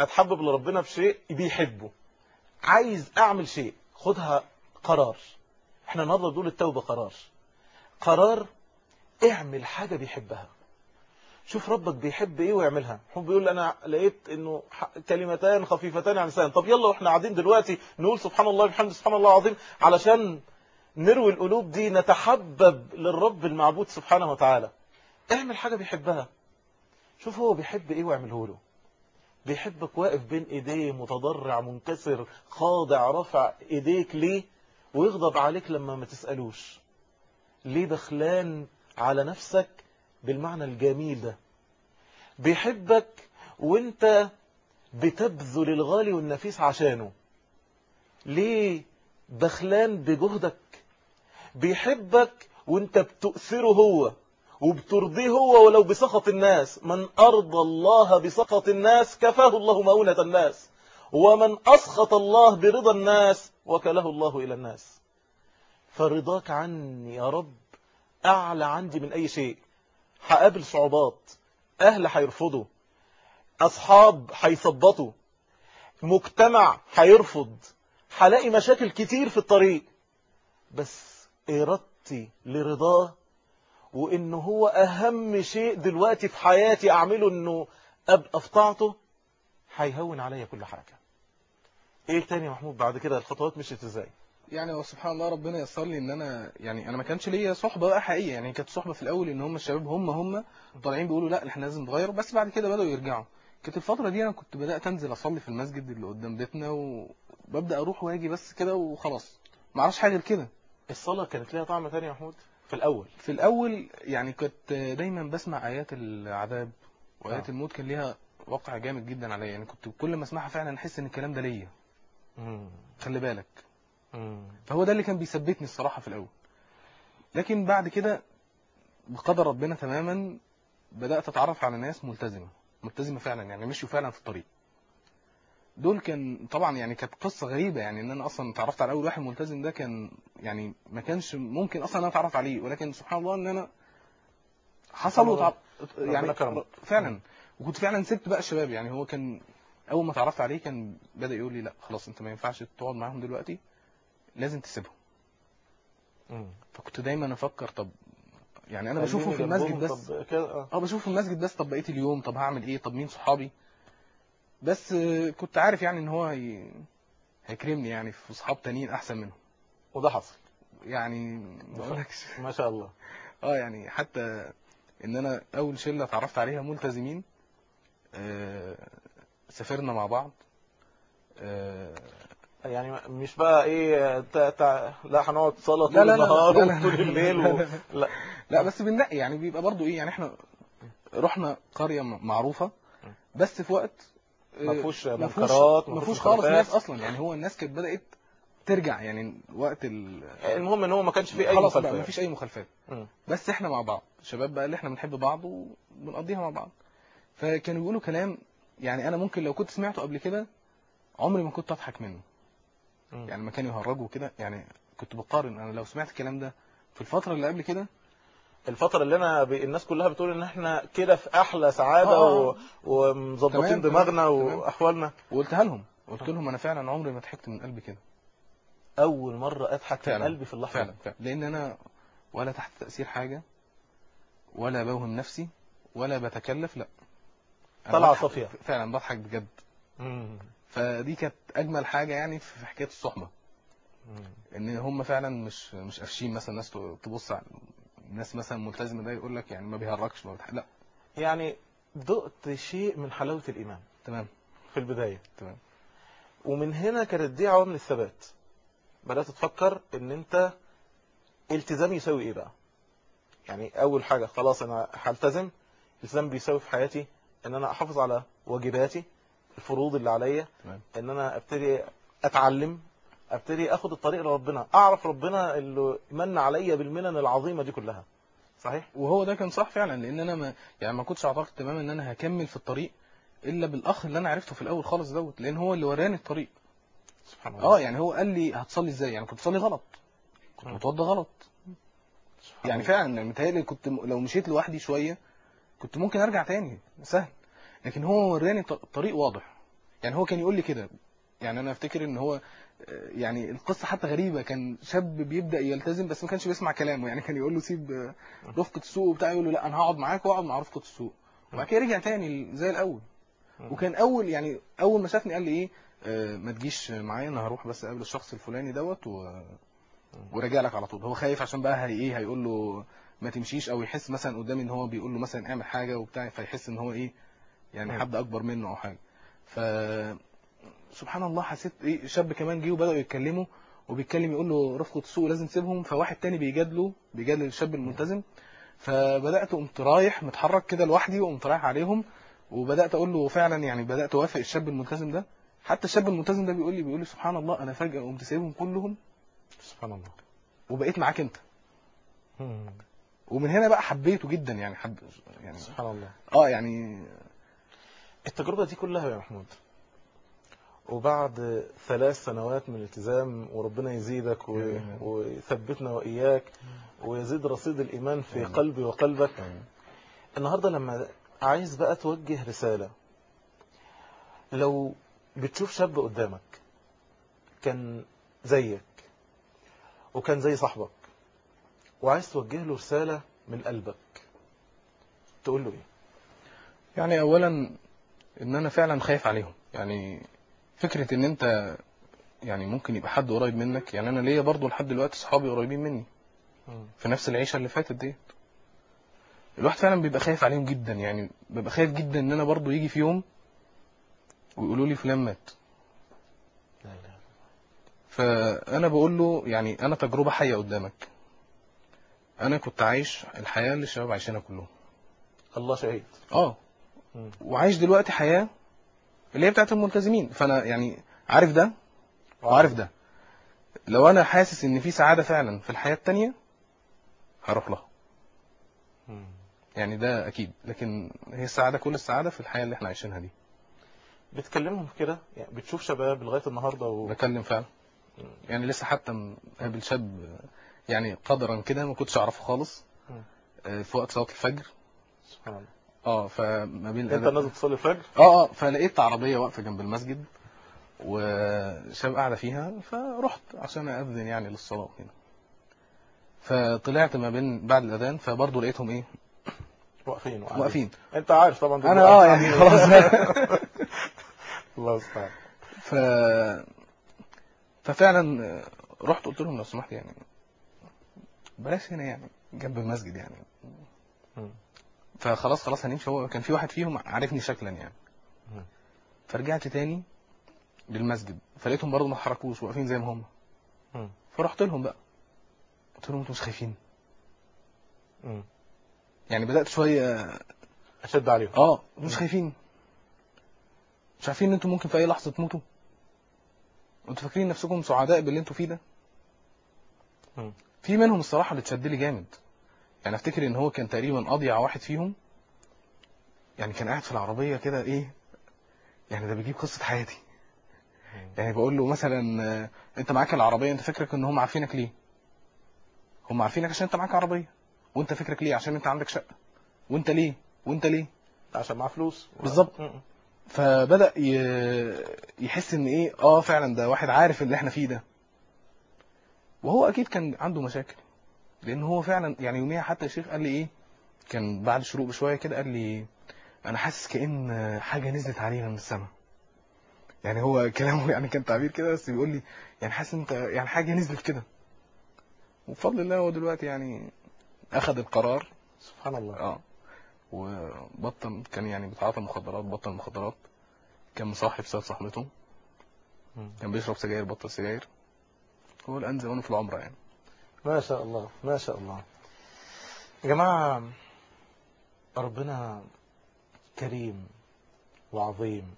Speaker 1: اتحبب لربنا بشيء بيحبه عايز اعمل شيء خدها قرار احنا النهارده بنقول التوبه قرار قرار اعمل حاجه بيحبها شوف ربك بيحب ايه واعملها هو بيقول انا لقيت انه ح- كلمتان خفيفتان عن لسان طب يلا واحنا قاعدين دلوقتي نقول سبحان الله بحمد سبحان الله العظيم علشان نروي القلوب دي نتحبب للرب المعبود سبحانه وتعالى اعمل حاجه بيحبها شوف هو بيحب ايه واعمله له بيحبك واقف بين ايديه متضرع منكسر خاضع رافع ايديك ليه ويغضب عليك لما ما تسألوش ليه بخلان على نفسك بالمعنى الجميل ده بيحبك وانت بتبذل الغالي والنفيس عشانه ليه بخلان بجهدك بيحبك وانت بتؤثره هو وبترضيه هو ولو بسخط الناس من أرضى الله بسخط الناس كفاه الله مؤونة الناس ومن أسخط الله برضا الناس وكله الله إلى الناس فرضاك عني يا رب أعلى عندي من أي شيء هقابل صعوبات أهل هيرفضوا أصحاب هيثبطوا مجتمع هيرفض هلاقي مشاكل كتير في الطريق بس إرادتي لرضاه وإنه هو أهم شيء دلوقتي في حياتي أعمله إنه أبقى في طاعته هيهون عليا كل حاجة إيه تاني يا محمود بعد كده الخطوات مشيت إزاي
Speaker 2: يعني هو سبحان الله ربنا يسر لي ان انا يعني انا ما كانش ليا صحبه بقى حقيقيه يعني كانت صحبه في الاول ان هم الشباب هم هم طالعين بيقولوا لا احنا لازم نتغير بس بعد كده بداوا يرجعوا كانت الفتره دي انا كنت بدات انزل اصلي في المسجد اللي قدام بيتنا وببدا اروح واجي بس كده وخلاص ما اعرفش حاجه غير كده
Speaker 1: الصلاة كانت ليها طعم تاني يا محمود في الأول
Speaker 2: في الاول يعني كنت دايما بسمع ايات العذاب وايات
Speaker 1: آه.
Speaker 2: الموت كان ليها وقع جامد جدا عليا يعني كنت كل ما اسمعها فعلا احس ان الكلام ده ليا
Speaker 1: مم.
Speaker 2: خلي بالك
Speaker 1: مم.
Speaker 2: فهو ده اللي كان بيثبتني الصراحة في الأول لكن بعد كده بقدر ربنا تماما بدأت أتعرف على ناس ملتزمة ملتزمة فعلا يعني مشوا فعلا في الطريق دول كان طبعا يعني كانت قصة غريبة يعني ان انا اصلا اتعرفت على اول واحد ملتزم ده كان يعني ما كانش ممكن اصلا انا اتعرف عليه ولكن سبحان الله ان انا حصل وتعرف يعني
Speaker 1: ربنا كرمك.
Speaker 2: فعلا وكنت فعلا سبت بقى الشباب يعني هو كان اول ما اتعرفت عليه كان بدأ يقول لي لا خلاص انت ما ينفعش تقعد معاهم دلوقتي لازم تسيبهم
Speaker 1: مم.
Speaker 2: فكنت دايما افكر طب يعني انا
Speaker 1: خليني
Speaker 2: بشوفه في المسجد
Speaker 1: جنبهم،
Speaker 2: بس
Speaker 1: طب كده آه.
Speaker 2: اه بشوفه في المسجد بس طب بقيه اليوم طب هعمل ايه طب مين صحابي بس آه، كنت عارف يعني ان هو هي... هيكرمني يعني في صحاب تانيين احسن منهم
Speaker 1: وده حصل
Speaker 2: يعني ما اقولكش
Speaker 1: ما شاء الله
Speaker 2: اه يعني حتى ان انا اول شله اتعرفت عليها ملتزمين آه، سافرنا مع بعض آه،
Speaker 1: يعني مش بقى ايه تا تا لا هنقعد صلاة طول
Speaker 2: لا لا لا
Speaker 1: النهار
Speaker 2: لا لا.
Speaker 1: وطول الليل و... لا
Speaker 2: لا بس بنلاقي يعني بيبقى برضو ايه يعني احنا رحنا قرية م- معروفة بس في وقت آه،
Speaker 1: ما فيهوش
Speaker 2: ما فيهوش-
Speaker 1: منكرات
Speaker 2: ما
Speaker 1: ما
Speaker 2: فيهوش
Speaker 1: فيهوش
Speaker 2: خالص
Speaker 1: مخالفات.
Speaker 2: ناس اصلا يعني هو الناس كانت بدأت ترجع يعني وقت ال
Speaker 1: المهم ان هو ما كانش فيه اي
Speaker 2: خلاص بقى
Speaker 1: مخالفة
Speaker 2: ما فيش اي مخالفات
Speaker 1: مم.
Speaker 2: بس احنا مع بعض شباب بقى اللي احنا بنحب بعض وبنقضيها مع بعض فكانوا بيقولوا كلام يعني انا ممكن لو كنت سمعته قبل كده عمري ما كنت اضحك منه
Speaker 1: مم.
Speaker 2: يعني لما كانوا يهرجوا كده يعني كنت بقارن انا لو سمعت الكلام ده في الفترة اللي قبل كده
Speaker 1: الفترة اللي انا ب... الناس كلها بتقول ان احنا كده في احلى سعادة
Speaker 2: آه،
Speaker 1: و...
Speaker 2: آه.
Speaker 1: ومظبطين
Speaker 2: تمام،
Speaker 1: دماغنا
Speaker 2: تمام.
Speaker 1: واحوالنا
Speaker 2: وقلتها لهم قلت لهم انا فعلا عمري ما ضحكت من قلبي كده
Speaker 1: اول مرة اضحك من
Speaker 2: فعلا.
Speaker 1: قلبي في اللحظة
Speaker 2: فعلا فعلا لان انا ولا تحت تأثير حاجة ولا بوهم نفسي ولا بتكلف لا أنا
Speaker 1: طلعة
Speaker 2: بضحك-
Speaker 1: صافية.
Speaker 2: فعلا بضحك بجد
Speaker 1: مم.
Speaker 2: فدي كانت اجمل حاجة يعني في حكاية الصحبة
Speaker 1: مم.
Speaker 2: ان هم فعلا مش مش قافشين مثلا ناس تبص على ناس مثلا ملتزمة ده يقول لك يعني ما بيهرجش ما بيضحك لا
Speaker 1: يعني دقت شيء من حلاوة الإيمان
Speaker 2: تمام
Speaker 1: في البداية
Speaker 2: تمام
Speaker 1: ومن هنا كانت دي عوامل الثبات بدأت تفكر ان انت التزام يساوي ايه بقى يعني اول حاجة خلاص انا هلتزم التزام بيساوي في حياتي ان انا احافظ على واجباتي الفروض اللي عليا
Speaker 2: تمام
Speaker 1: ان انا ابتدي اتعلم ابتدي اخد الطريق لربنا اعرف ربنا اللي من عليا بالمنن العظيمة دي كلها صحيح
Speaker 2: وهو ده كان صح فعلا لان انا ما يعني ما كنتش اعتقد تماما ان انا هكمل في الطريق الا بالاخ اللي انا عرفته في الاول خالص دوت لان هو اللي وراني الطريق
Speaker 1: سبحان الله
Speaker 2: اه يعني هو قال لي هتصلي ازاي يعني كنت بصلي غلط كنت
Speaker 1: مم.
Speaker 2: متوضى غلط
Speaker 1: سبحان
Speaker 2: يعني
Speaker 1: الله.
Speaker 2: فعلا متهيألي كنت م- لو مشيت لوحدي شويه كنت ممكن ارجع تاني سهل لكن هو وراني ط- طريق واضح يعني هو كان يقول لي كده يعني انا افتكر ان هو آه، يعني القصه حتى غريبه كان شاب بيبدا يلتزم بس ما كانش بيسمع كلامه يعني كان يقول له سيب آه، رفقه السوق وبتاع يقول له لا انا هقعد معاك واقعد مع رفقه السوق وبعد كده رجع تاني زي الاول وكان اول يعني اول ما شافني قال لي ايه آه، ما تجيش معايا انا هروح بس اقابل الشخص الفلاني دوت و... وراجع لك على طول هو خايف عشان بقى هي ايه هيقول له ما تمشيش او يحس مثلا قدامي ان هو بيقول له مثلا اعمل حاجه وبتاع فيحس ان هو ايه يعني
Speaker 1: مم.
Speaker 2: حد اكبر منه او حاجه ف سبحان الله حسيت ايه شاب كمان جه وبداوا يتكلموا وبيتكلم يقول له رفقه السوق لازم تسيبهم فواحد تاني بيجادله بيجادل الشاب الملتزم فبدات قمت رايح متحرك كده لوحدي وقمت رايح عليهم وبدات اقول له فعلا يعني بدات اوافق الشاب الملتزم ده حتى الشاب الملتزم ده بيقول لي بيقول لي سبحان الله انا فجاه قمت سايبهم كلهم
Speaker 1: سبحان الله
Speaker 2: وبقيت معاك انت
Speaker 1: مم.
Speaker 2: ومن هنا بقى حبيته جدا يعني حب يعني
Speaker 1: سبحان الله
Speaker 2: اه يعني
Speaker 1: التجربة دي كلها يا محمود وبعد ثلاث سنوات من الالتزام وربنا يزيدك و...
Speaker 2: آمين.
Speaker 1: ويثبتنا وإياك ويزيد رصيد الإيمان في
Speaker 2: آمين.
Speaker 1: قلبي وقلبك النهاردة لما عايز بقى توجه رسالة لو بتشوف شاب قدامك كان زيك وكان زي صاحبك وعايز توجه له رسالة من قلبك تقول له ايه
Speaker 2: يعني اولا ان انا فعلا خايف عليهم يعني فكره ان انت يعني ممكن يبقى حد قريب منك يعني انا ليا برضو لحد دلوقتي صحابي قريبين مني في نفس العيشه اللي فاتت ديت الواحد فعلا بيبقى خايف عليهم جدا يعني ببقى خايف جدا ان انا برضو يجي في يوم ويقولوا لي فلان مات
Speaker 1: لا إله
Speaker 2: فانا بقول له يعني انا تجربه حيه قدامك انا كنت عايش الحياه اللي الشباب عايشينها كلهم
Speaker 1: الله شهيد
Speaker 2: اه
Speaker 1: مم.
Speaker 2: وعايش دلوقتي حياه اللي هي بتاعت الملتزمين فانا يعني عارف ده وعارف ده لو انا حاسس ان في سعاده فعلا في الحياه التانية هروح لها
Speaker 1: مم.
Speaker 2: يعني ده اكيد لكن هي السعاده كل السعاده في الحياه اللي احنا عايشينها دي
Speaker 1: بتكلمهم كده يعني بتشوف شباب لغاية النهاردة و...
Speaker 2: بكلم فعلا يعني لسه حتى مقابل شاب يعني قدرا كده ما كنتش اعرفه خالص
Speaker 1: مم.
Speaker 2: آه، في وقت صلاه الفجر
Speaker 1: سبحان الله
Speaker 2: اه فما بين
Speaker 1: انت نازل تصلي الفجر
Speaker 2: اه اه فلقيت عربيه واقفه جنب المسجد وشاب قاعده فيها فرحت عشان اذن يعني للصلاه هنا فطلعت ما بين بعد الاذان فبرضه لقيتهم ايه
Speaker 1: واقفين وقاعدين.
Speaker 2: واقفين
Speaker 1: انت عارف طبعا دول
Speaker 2: انا اه
Speaker 1: واقفين.
Speaker 2: يعني خلاص
Speaker 1: الله المستعان
Speaker 2: ف ففعلا رحت قلت لهم لو سمحت يعني بلاش هنا يعني جنب المسجد يعني
Speaker 1: مم.
Speaker 2: فخلاص خلاص هنمشي هو كان في واحد فيهم عارفني شكلا يعني
Speaker 1: مم.
Speaker 2: فرجعت تاني للمسجد فلقيتهم برضه ما اتحركوش واقفين زي ما هم
Speaker 1: مم.
Speaker 2: فرحت لهم بقى قلت لهم انتوا مش خايفين
Speaker 1: مم.
Speaker 2: يعني بدات شويه
Speaker 1: اشد عليهم
Speaker 2: اه مش خايفين مش عارفين ان انتوا ممكن في اي لحظه تموتوا انتوا فاكرين نفسكم سعداء باللي انتوا فيه ده
Speaker 1: مم.
Speaker 2: في منهم الصراحه اللي اتشد لي جامد يعني افتكر ان هو كان تقريبا اضيع واحد فيهم يعني كان قاعد في العربيه كده ايه يعني ده بيجيب قصه حياتي يعني بقول له مثلا آه، انت معاك العربيه انت فكرك ان هم عارفينك ليه هم عارفينك عشان انت معاك عربيه وانت فكرك ليه عشان انت عندك شقه وانت ليه وانت ليه
Speaker 1: عشان معاه فلوس
Speaker 2: بالظبط.
Speaker 1: مم.
Speaker 2: فبدا ي- يحس ان ايه اه فعلا ده واحد عارف اللي احنا فيه ده وهو اكيد كان عنده مشاكل لان هو فعلا يعني يوميها حتى الشيخ قال لي ايه كان بعد الشروق بشويه كده قال لي انا حاسس كان حاجه نزلت علينا من السماء يعني هو كلامه يعني كان تعبير كده بس بيقول لي يعني حاسس انت يعني حاجه نزلت كده وبفضل الله هو دلوقتي يعني اخذ القرار
Speaker 1: سبحان الله
Speaker 2: اه وبطل كان يعني بيتعاطى مخدرات بطل مخدرات كان مصاحب بسبب صاحبته
Speaker 1: مم.
Speaker 2: كان بيشرب سجاير بطل سجاير هو الان زمانه في العمره يعني
Speaker 1: ما شاء الله ما شاء الله يا جماعة ربنا كريم وعظيم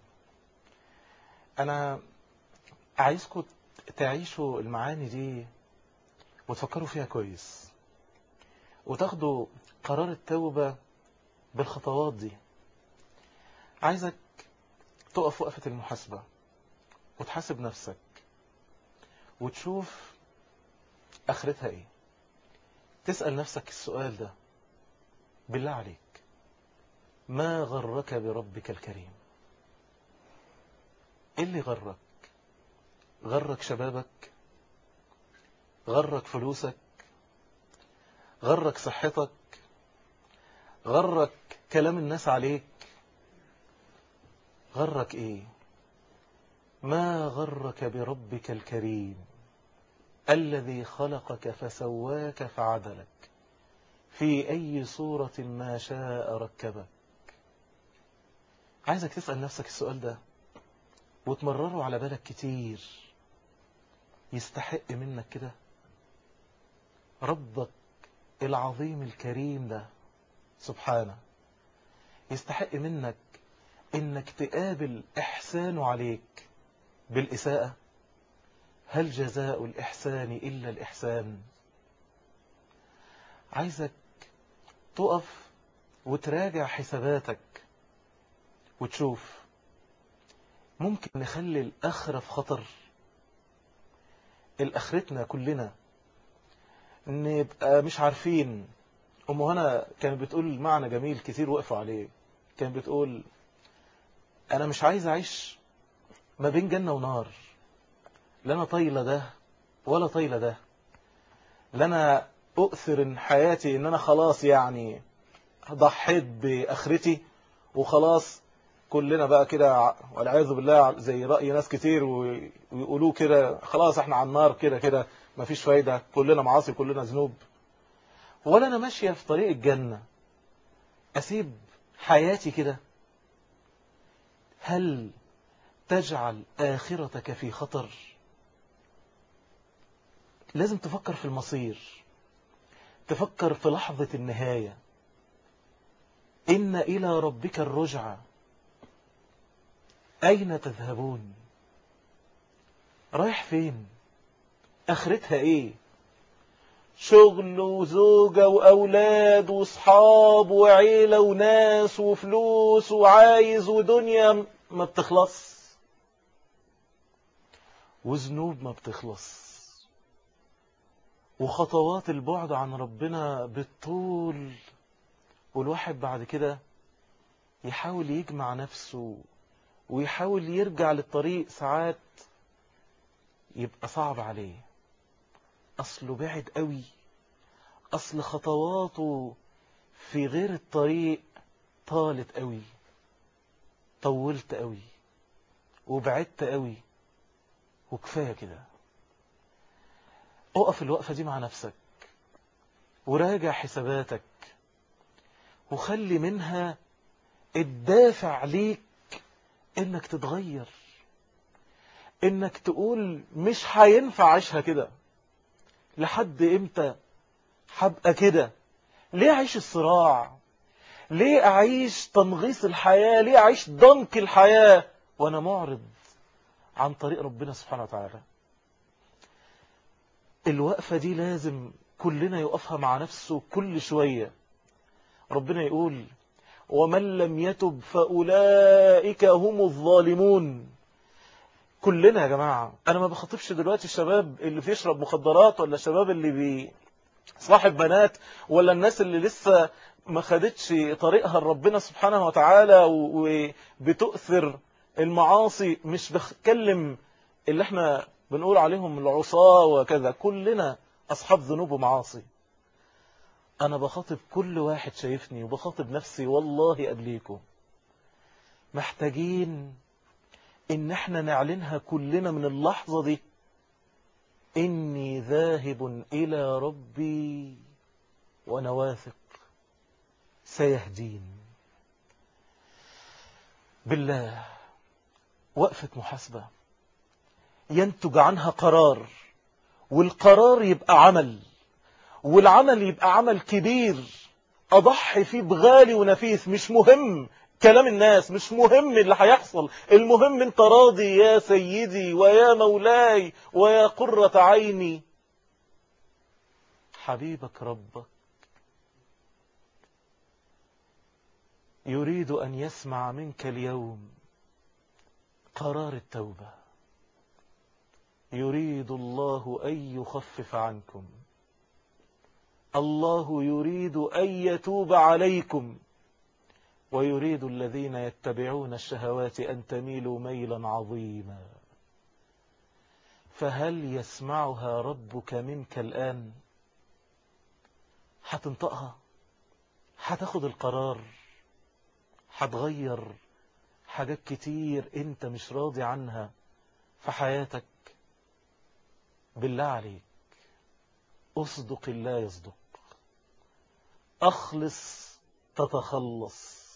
Speaker 1: أنا عايزكم تعيشوا المعاني دي وتفكروا فيها كويس وتاخدوا قرار التوبة بالخطوات دي عايزك تقف وقفة المحاسبة وتحاسب نفسك وتشوف آخرتها إيه تسأل نفسك السؤال ده بالله عليك ما غرك بربك الكريم ايه اللي غرك غرك شبابك غرك فلوسك غرك صحتك غرك كلام الناس عليك غرك ايه ما غرك بربك الكريم الذي خلقك فسواك فعدلك في أي صورة ما شاء ركبك عايزك تسأل نفسك السؤال ده وتمرره على بالك كتير يستحق منك كده ربك العظيم الكريم ده سبحانه يستحق منك انك تقابل احسانه عليك بالاساءة هل جزاء الاحسان الا الاحسان عايزك تقف وتراجع حساباتك وتشوف ممكن نخلي الآخرة في خطر الآخرتنا كلنا نبقى مش عارفين أم هنا كانت بتقول معنى جميل كتير وقفوا عليه كانت بتقول أنا مش عايز أعيش ما بين جنة ونار لا أنا طايلة ده ولا طايلة ده لا أنا أؤثر إن حياتي إن أنا خلاص يعني ضحيت بآخرتي وخلاص كلنا بقى كده والعياذ بالله زي رأي ناس كتير ويقولوا كده خلاص احنا على النار كده كده مفيش فايدة كلنا معاصي كلنا ذنوب ولا انا ماشية في طريق الجنة اسيب حياتي كده هل تجعل آخرتك في خطر لازم تفكر في المصير تفكر في لحظة النهاية إن إلى ربك الرجعة أين تذهبون رايح فين أخرتها إيه شغل وزوجة وأولاد وصحاب وعيلة وناس وفلوس وعايز ودنيا ما بتخلص وذنوب ما بتخلص وخطوات البعد عن ربنا بالطول والواحد بعد كده يحاول يجمع نفسه ويحاول يرجع للطريق ساعات يبقى صعب عليه أصله بعد قوي أصل خطواته في غير الطريق طالت قوي طولت قوي وبعدت قوي وكفاية كده اقف الوقفة دي مع نفسك وراجع حساباتك وخلي منها الدافع ليك انك تتغير انك تقول مش هينفع عيشها كده لحد امتى هبقى كده ليه اعيش الصراع ليه اعيش تنغيص الحياة ليه اعيش ضنك الحياة وانا معرض عن طريق ربنا سبحانه وتعالى الوقفة دي لازم كلنا يقفها مع نفسه كل شوية ربنا يقول ومن لم يتب فأولئك هم الظالمون كلنا يا جماعة أنا ما بخاطبش دلوقتي الشباب اللي بيشرب مخدرات ولا الشباب اللي بي صاحب بنات ولا الناس اللي لسه ما خدتش طريقها لربنا سبحانه وتعالى وبتؤثر المعاصي مش بتكلم اللي احنا بنقول عليهم العصاة وكذا كلنا أصحاب ذنوب ومعاصي أنا بخاطب كل واحد شايفني وبخاطب نفسي والله قبليكم محتاجين إن احنا نعلنها كلنا من اللحظة دي إني ذاهب إلى ربي وأنا واثق سيهدين بالله وقفة محاسبة ينتج عنها قرار والقرار يبقى عمل والعمل يبقى عمل كبير أضحي فيه بغالي ونفيس مش مهم كلام الناس مش مهم اللي هيحصل المهم انت راضي يا سيدي ويا مولاي ويا قرة عيني حبيبك ربك يريد أن يسمع منك اليوم قرار التوبة يريد الله أن يخفف عنكم الله يريد أن يتوب عليكم ويريد الذين يتبعون الشهوات أن تميلوا ميلا عظيما فهل يسمعها ربك منك الآن هتنطقها هتاخد القرار هتغير حاجات كتير انت مش راضي عنها في حياتك بالله عليك اصدق الله يصدق اخلص تتخلص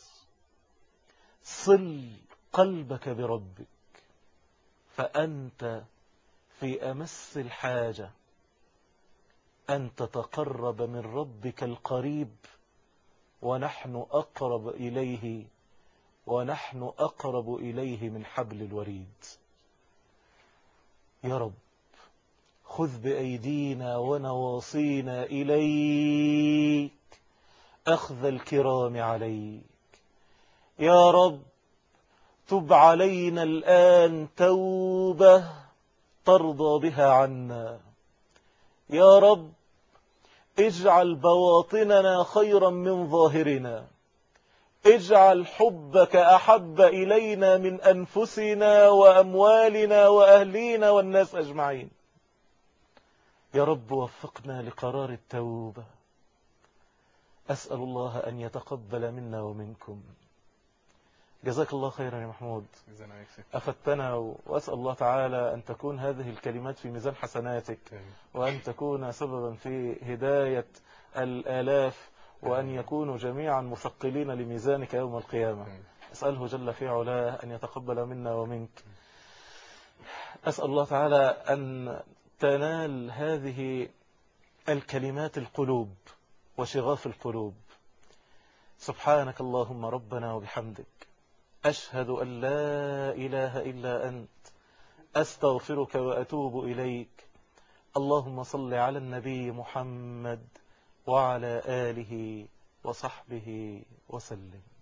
Speaker 1: صل قلبك بربك فأنت في أمس الحاجة أن تتقرب من ربك القريب ونحن أقرب إليه ونحن أقرب إليه من حبل الوريد يا رب خذ بأيدينا ونواصينا إليك أخذ الكرام عليك يا رب تب علينا الآن توبة ترضى بها عنا يا رب اجعل بواطننا خيرا من ظاهرنا اجعل حبك أحب إلينا من أنفسنا وأموالنا وأهلينا والناس أجمعين يا رب وفقنا لقرار التوبة أسأل الله أن يتقبل منا ومنكم جزاك الله خيرا يا محمود أفدتنا وأسأل الله تعالى أن تكون هذه الكلمات في ميزان حسناتك وأن تكون سببا في هداية الآلاف وأن يكونوا جميعا مثقلين لميزانك يوم القيامة أسأله جل في علاه أن يتقبل منا ومنك أسأل الله تعالى أن تنال هذه الكلمات القلوب وشغاف القلوب سبحانك اللهم ربنا وبحمدك أشهد أن لا إله إلا أنت أستغفرك وأتوب إليك اللهم صل على النبي محمد وعلى آله وصحبه وسلم